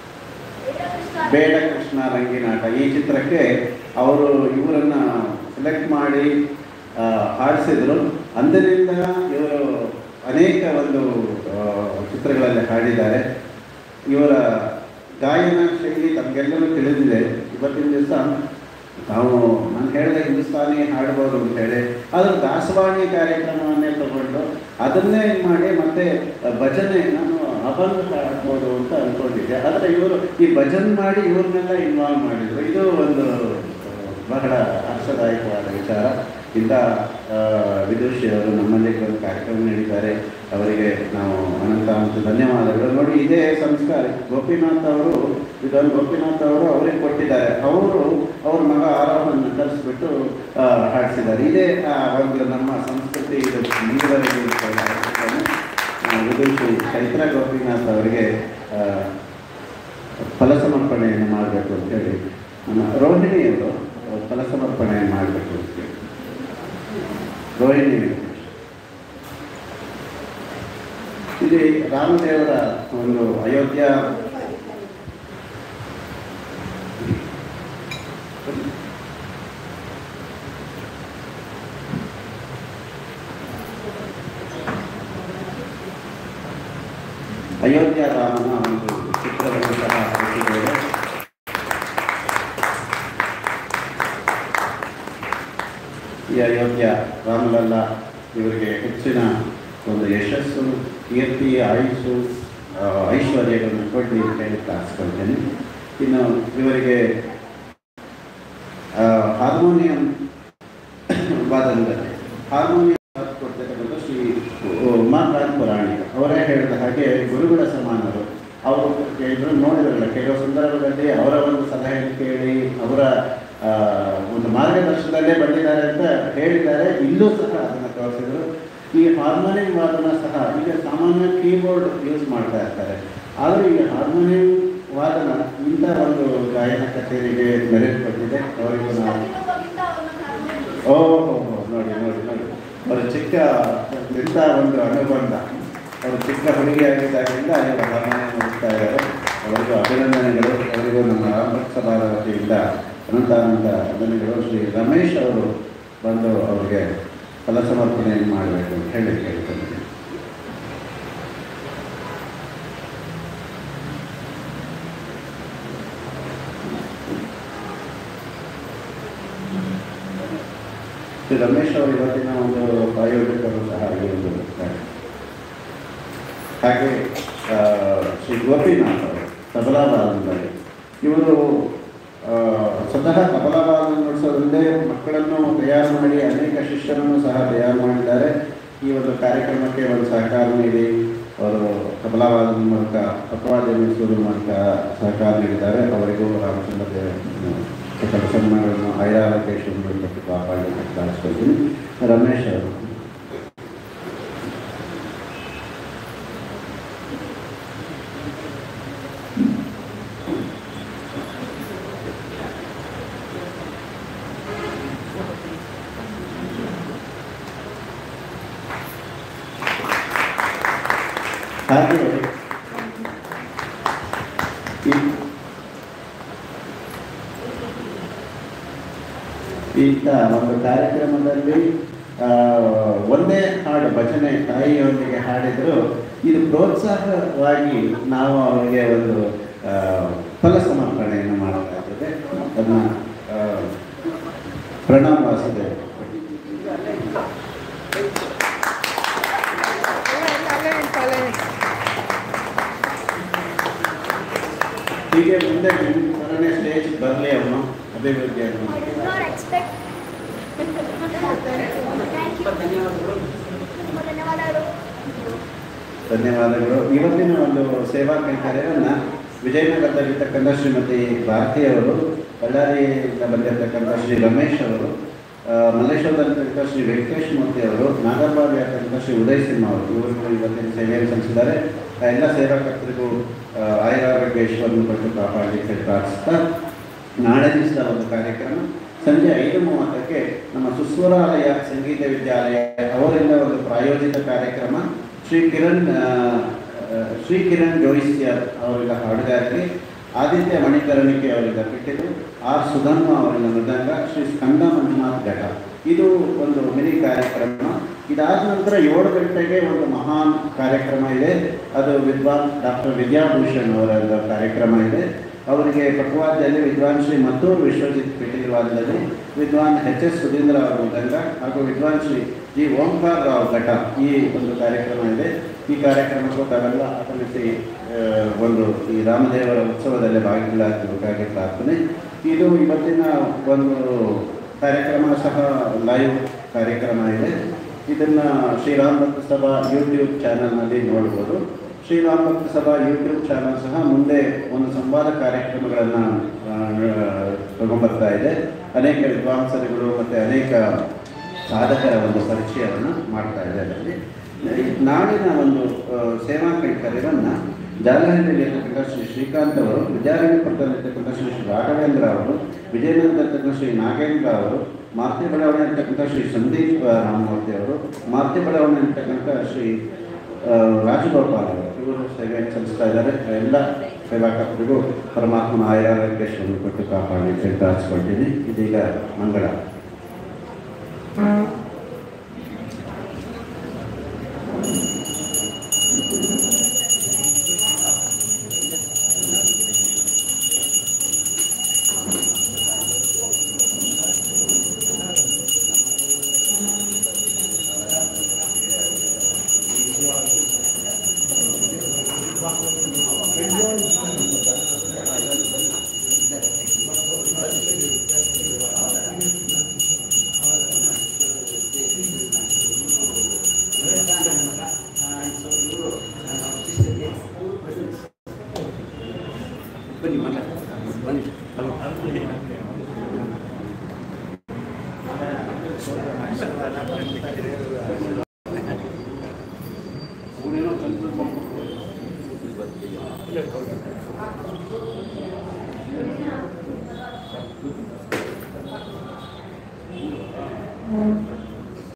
ಬೇಡ ಕೃಷ್ಣ ರಂಗಿನಾಟ ಈ ಚಿತ್ರಕ್ಕೆ ಅವರು ಇವರನ್ನ ಸೆಲೆಕ್ಟ್ ಮಾಡಿ ಆ, ಹಾಡಿಸಿದ್ರು ಅಂದಿನಿಂದ ಇವರು ಅನೇಕ ಒಂದು ಆ, ಚಿತ್ರಗಳಲ್ಲಿ ಹಾಡಿದ್ದಾರೆ ಇವರ ಗಾಯನ ಶೈಲಿ ತಮಗೆಲ್ಲರೂ ತಿಳಿದಿದೆ ಇವತ್ತಿನ ದಿವಸ ನಾವು ನಾನು ಹೇಳಿದ ಹಿಂದೂಸ್ತಾನಿ ಹಾಡ್ಬೋದು ಅಂತ ಹೇಳಿ ಆದ್ರೆ ದಾಸವಾಣಿ ಕಾರ್ಯಕ್ರಮವನ್ನೇ ತಗೊಂಡು ಅದನ್ನೇ ಇದು ಮಾಡಿ ಮತ್ತೆ ಭಜನೆ ನಾನು ಅಭಂಗ ಹಾಡ್ಬೋದು ಅಂತ ಅನ್ಕೊಂಡಿದ್ದೆ ಆದರೆ ಇವರು ಈ ಭಜನ್ ಮಾಡಿ ಇವ್ರನ್ನೆಲ್ಲ ಇನ್ವಾಲ್ವ್ ಮಾಡಿದ್ರು ಇದು ಒಂದು ಬಹಳ ಹರ್ಷದಾಯಕವಾದ ವಿಚಾರ ಇಂಥ ಆ, ವಿದುಷಿಯವರು ನಮ್ಮಲ್ಲಿ ಒಂದು ಕಾರ್ಯಕ್ರಮ ನೀಡಿದ್ದಾರೆ ಅವರಿಗೆ ನಾವು ಅನಂತ ಅನಂತ ಧನ್ಯವಾದಗಳು ನೋಡಿ ಇದೇ ಸಂಸ್ಕಾರ ಗೋಪಿನಾಥ್ ಅವರು ಇದನ್ನು ಗೋಪಿನಾಥ್ ಅವರು ಅವರಿಗೆ ಕೊಟ್ಟಿದ್ದಾರೆ ಅವರು ಅವ್ರ ಮಗ ಆರೋಹವನ್ನು ಕಲಿಸ್ಬಿಟ್ಟು ಆ, ಹಾಡಿಸಿದ್ದಾರೆ ಇದೇ ಆ, ಒಂದು ನಮ್ಮ ಸಂಸ್ಕೃತಿ ಇದು ಮುಂದುವರೆಗೆ ವಿದುಷಿ ಚೈತ್ರ ಗೋಪಿನಾಥ್ ಅವರಿಗೆ ಆ, ಫಲಸಮರ್ಪಣೆಯನ್ನು ಮಾಡಬೇಕು ಅಂತೇಳಿ ನಮ್ಮ ರೋಹಿಣಿಯವರು ಫಲಸಮರ್ಪಣೆಯನ್ನು ಮಾಡಬೇಕು ಅಂತೇಳಿ ರೋಹಿಣಿ ವೆಂಕಟೇಶ್. ಇಲ್ಲಿ ರಾಮದೇವರ ಒಂದು ಅಯೋಧ್ಯ ಅಯೋಧ್ಯ ರಾಮನ ಒಂದು ಚಿತ್ರವನ್ನು ಸಹ ಹಾಕಿದ್ದೇವೆ ಈ ಅಯೋಧ್ಯ ರಾಮಲಲ್ಲ ಇವರಿಗೆ ಹೆಚ್ಚಿನ ಒಂದು ಯಶಸ್ಸು ಕೀರ್ತಿ ಆಯುಸ್ಸು ಆ, ಐಶ್ವರ್ಯಗಳನ್ನು ಕೊಟ್ಟು ಹೇಳಿ ಪ್ರಾರ್ಥಿಸ್ಕೊಳ್ತೇನೆ ಇನ್ನು ಇವರಿಗೆ ಆ, ಹಾರ್ಮೋನಿಯಂ ವಾದನದಲ್ಲಿ ಹಾರ್ಮೋನಿಯಂ ಕೊಡ್ತಕ್ಕಂಥ ಶ್ರೀ ಉಮಾಕಾಂತ್ ಪುರಾಣಿಕ ಅವರೇ ಹೇಳಿದ ಹಾಗೆ ಗುರುಗಳ ಸಮಾನರು ಅವರು ಇದ್ರು ನೋಡಿದ್ರಲ್ಲ ಕೆಲವು ಸಂದರ್ಭದಲ್ಲಿ ಅವರ ಒಂದು ಸಲಹೆಯನ್ನು ಕೇಳಿ ಅವರ ಆ, ಒಂದು ಮಾರ್ಗದರ್ಶನದಲ್ಲೇ ಬಂದಿದ್ದಾರೆ ಅಂತ ಹೇಳಿದ್ದಾರೆ ಇಲ್ಲೂ ಸಹ ಅದನ್ನು ತೋರಿಸಿದ್ರು ಈ ಹಾರ್ಮೋನಿಯಂ ವಾದನ ಸಹ ಈಗ ಸಾಮಾನ್ಯ ಕೀಬೋರ್ಡ್ ಯೂಸ್ ಮಾಡ್ತಾ ಇರ್ತಾರೆ ಆದರೆ ಈ ಹಾರ್ಮೋನಿಯಂ ವಾದನ ಇಂಥ ಒಂದು ಗಾಯನ ಕಚೇರಿಗೆ ಮೆರೆಟ್ ಕೊಟ್ಟಿದೆ ಅವರಿಗೂ ನಾವು ಓ ಹೋ, ಹೋ, ನೋಡಿ ನೋಡಿ ನೋಡಿ ಅವರು ಚಿಕ್ಕ ಇಂಥ ಒಂದು ಅನುಬಂಧ ಅವರು ಚಿಕ್ಕ ಹುಡುಗಿಯಾಗಿದ್ದಾಗಿಂದ ಇವರು ಹಾರ್ಮೋನಿಯಂ ನುಡಿಸ್ತಾ ಇದ್ದಾರೆ ಅವರಿಗೂ ಅಭಿನಂದನೆಗಳು ಅವರಿಗೂ ನಮ್ಮ ರಾಮಭಕ್ತ ಸಭಾದ ವತಿಯಿಂದ ಅನಂತ ಅನಂತ ವಂದನೆಗಳು ಶ್ರೀ ರಮೇಶ್ ಅವರು ಬಂದು ಅವರಿಗೆ ಫಲ ಸಮರ್ಪಣೆಯನ್ನು ಮಾಡಬೇಕು ಅಂತ ಹೇಳಿ ಕೇಳ್ತೇನೆ ಶ್ರೀ ರಮೇಶ್ ಅವರು ಇವತ್ತಿನ ಒಂದು ಪ್ರಾಯೋಜಕರು ಸಹ ಆಗಿರುತ್ತಾರೆ ಹಾಗೆ ಆ, ಶ್ರೀ ಗೋಪಿನಾಥ್ ಅವರು ತಬಲಾಬಾದದಲ್ಲಿ ಇವರು ಆ, ಸ್ವತಃ ತಬಲಾಬಾದ ನುಡಿಸೋದ್ರಲ್ಲೇ ಮಕ್ಕಳನ್ನು ತಯಾರು ಮಾಡಿ ಅನೇಕ ಶಿಷ್ಯರನ್ನು ಸಹ ತಯಾರು ಮಾಡಿದ್ದಾರೆ ಈ ಒಂದು ಕಾರ್ಯಕ್ರಮಕ್ಕೆ ಒಂದು ಸಹಕಾರ ನೀಡಿ ಅವರು ತಬಲಾವಾದನ ಮೂಲಕ ಪಕ್ವಾದ್ಯ ನುಡಿಸುವುದರ ಮೂಲಕ ಸಹಕಾರ ನೀಡಿದ್ದಾರೆ ಅವರಿಗೂ ರಾಮಚಂದ್ರ ದೇವ ಸಕಲ ಸನ್ಮಾನಗಳನ್ನು ಐರಾವತೇಶ್ವರನ್ನು ಕೊಟ್ಟು ಕಾಪಾಡಿ ಪ್ರಾರ್ಥಿಸ್ಕೊಳ್ತೀನಿ ರಮೇಶ್ ಅವರು ಹಾಗೆ ಈ- ಇಂಥ ಒಂದು ಕಾರ್ಯಕ್ರಮದಲ್ಲಿ ಆ, ಒಂದೇ ಹಾಡು ಭಜನೆ ತಾಯಿಯೊಂದಿಗೆ ಹಾಡಿದ್ರು ಇದು ಪ್ರೋತ್ಸಾಹವಾಗಿ ನಾವು ಅವರಿಗೆ ಒಂದು ಆ, ಫಲ ಸಮರ್ಪಣೆಯನ್ನು ಮಾಡಲಾಗುತ್ತದೆ ಅದನ್ನ ಆ, ಪ್ರಣಾಮ್ ವಾಸುದೇವ್ ಹೀಗೆ ಮುಂದೆ ನಿಮ್ಮ ಥರನೇ ಸ್ಟೇಜ್ ಬರಲಿ ಅವನು ಅಭಿವೃದ್ಧಿಯನ್ನು not expect. Thank you. ತುಂಬ ಧನ್ಯವಾದಗಳು ಧನ್ಯವಾದಗಳು ಇವತ್ತಿನ ಒಂದು ಸೇವಾ ಕೈಂಕರ್ಯವನ್ನು ವಿಜಯನಗರದಲ್ಲಿರ್ತಕ್ಕಂಥ ಶ್ರೀಮತಿ ಭಾರತಿಯವರು ಬಳ್ಳಾರಿಯಿಂದ ಬಂದಿರತಕ್ಕಂಥ ಶ್ರೀ ರಮೇಶ್ ಅವರು ಆ, ಮಲ್ಲೇಶ್ವರದಲ್ಲಿರ್ತಕ್ಕಂಥ ಶ್ರೀ ವೆಂಕಟೇಶ್ ಮೂರ್ತಿ ಅವರು ನಾಗರಬಾವಿ ಆಗಿರ್ತಕ್ಕಂಥ ಶ್ರೀ ಉದಯ್ ಸಿಂಹ ಅವರು ಇವರು ಇವತ್ತಿನ ಸೇವೆಯನ್ನು ಸಲ್ಲಿಸಿದ್ದಾರೆ ಆ ಎಲ್ಲ ಸೇವಾಕರ್ತರಿಗೂ ಆ, ಆಯುರಾರೋಗ್ಯ ಈಶ್ವರನ್ನು ಕೊಟ್ಟು ಕಾಪಾಡಲಿಕ್ಕೆ ಪ್ರಾರ್ಥಿಸ್ತಾ ನಾಳೆ ದಿವಸದ ಒಂದು ಕಾರ್ಯಕ್ರಮ ಸಂಜೆ ಐದು ಮೂವತ್ತಕ್ಕೆ ನಮ್ಮ ಸುಸ್ವರಾಲಯ ಸಂಗೀತ ವಿದ್ಯಾಲಯ ಅವರಿಂದ ಒಂದು ಪ್ರಾಯೋಜಿತ ಕಾರ್ಯಕ್ರಮ ಶ್ರೀ ಕಿರಣ್ ಆ, ಆ, ಶ್ರೀ ಕಿರಣ್ ಜೋಯಿಸ್ಯರ್ ಅವರಿಂದ ಹಾಡುಗಾರಿಕೆ ಆದಿತ್ಯ ಮಣಿಕರಣಿಕೆ ಅವರಿಂದ ಪಿಟ್ಟಿಲು ಆರ್ ಸುಧನ್ವ ಅವರಿಂದ ಮೃದಂಗ ಶ್ರೀ ಸ್ಕಂದ ಮಂಜುನಾಥ್ ಘಟ ಇದು ಒಂದು ಮಿನಿ ಕಾರ್ಯಕ್ರಮ ಇದಾದ ನಂತರ ಏಳು ಗಂಟೆಗೆ ಒಂದು ಮಹಾನ್ ಕಾರ್ಯಕ್ರಮ ಇದೆ ಅದು ವಿದ್ವಾನ್ ಡಾಕ್ಟರ್ ವಿದ್ಯಾಭೂಷಣ್ ಅವರ ಒಂದು ಕಾರ್ಯಕ್ರಮ ಇದೆ ಅವರಿಗೆ ಪಕ್ವಾದ್ಯದಲ್ಲಿ ವಿದ್ವಾನ್ ಶ್ರೀ ಮದ್ದೂರು ವಿಶ್ವಜಿತ್ ಪಿಟೀಲ್ವಾದದಲ್ಲಿ ವಿದ್ವಾನ್ ಎಚ್ ಎಸ್ ಸುಧೀಂದ್ರ ಅವರ ಮೃದಂಗ ಹಾಗೂ ವಿದ್ವಾನ್ ಶ್ರೀ ಜಿ ಓಂಕಾರ ರಾವ್ ಘಟ ಈ ಒಂದು ಕಾರ್ಯಕ್ರಮ ಇದೆ ಈ ಕಾರ್ಯಕ್ರಮಕ್ಕೂ ತಾವೆಲ್ಲ ಆಗಮಿಸಿ ಆ, ಒಂದು ಈ ರಾಮದೇವರ ಉತ್ಸವದಲ್ಲಿ ಭಾಗಿಗಳಾಗಬೇಕಾಗಿ ಪ್ರಾರ್ಥನೆ ಇದು ಇವತ್ತಿನ ಒಂದು ಕಾರ್ಯಕ್ರಮ ಸಹ ಲೈವ್ ಕಾರ್ಯಕ್ರಮ ಇದೆ ಇದನ್ನು ಶ್ರೀರಾಮ್ ಭಕ್ತ ಸಭಾ ಯೂಟ್ಯೂಬ್ ಚಾನಲ್ನಲ್ಲಿ ನೋಡ್ಬೋದು ಶ್ರೀರಾಮ್ ಭಕ್ತ ಸಭಾ ಯೂಟ್ಯೂಬ್ ಚಾನಲ್ ಸಹ ಮುಂದೆ ಒಂದು ಸಂವಾದ ಕಾರ್ಯಕ್ರಮಗಳನ್ನು ತಗೊಂಡ್ಬರ್ತಾ ಇದೆ ಅನೇಕ ವಿದ್ವಾಂಸರುಗಳು ಮತ್ತು ಅನೇಕ ಸಾಧಕರ ಒಂದು ಪರಿಚಯವನ್ನು ಮಾಡ್ತಾ ಇದೆ ಅದರಲ್ಲಿ ನಾಡಿನ ಒಂದು ಆ, ಸೇವಾ ಕೈಕರ್ಯವನ್ನು ಜಾಲಹಳ್ಳಿಯಲ್ಲಿರ್ತಕ್ಕಂಥ ಶ್ರೀ ಶ್ರೀಕಾಂತ್ ಅವರು ವಿದ್ಯಾರಣ್ಯಪುರದಲ್ಲಿರ್ತಕ್ಕಂಥ ಶ್ರೀ ಶ್ರೀ ರಾಘವೇಂದ್ರ ಅವರು ವಿಜಯನಗರದಲ್ಲಿರ್ತಕ್ಕಂಥ ಶ್ರೀ ನಾಗೇಂದ್ರ ಅವರು ಮಾರ್ತಿ ಬಡಾವಣೆ ಇರ್ತಕ್ಕಂಥ ಶ್ರೀ ಸಂದೀಪ್ ರಾಮಮೂರ್ತಿ ಅವರು ಮಾರ್ತಿ ಬಡಾವಣೆ ಇರ್ತಕ್ಕಂಥ ಶ್ರೀ ಆ, ರಾಜಗೋಪಾಲ್ ಅವರು ಇವರು ಸೇವೆಯನ್ನು ಸಲ್ಲಿಸ್ತಾ ಇದ್ದಾರೆ ಎಲ್ಲ ಸೇವಾಕರ್ತರಿಗೂ ಪರಮಾತ್ಮನ ಆಯಾರೋಗ್ಯವನ್ನು ಕೊಟ್ಟು ಕಾಪಾಡಿ ಪ್ರಾರ್ಥಿಸ್ಕೊಳ್ತೀನಿ ಇದೀಗ ಮಂಗಳ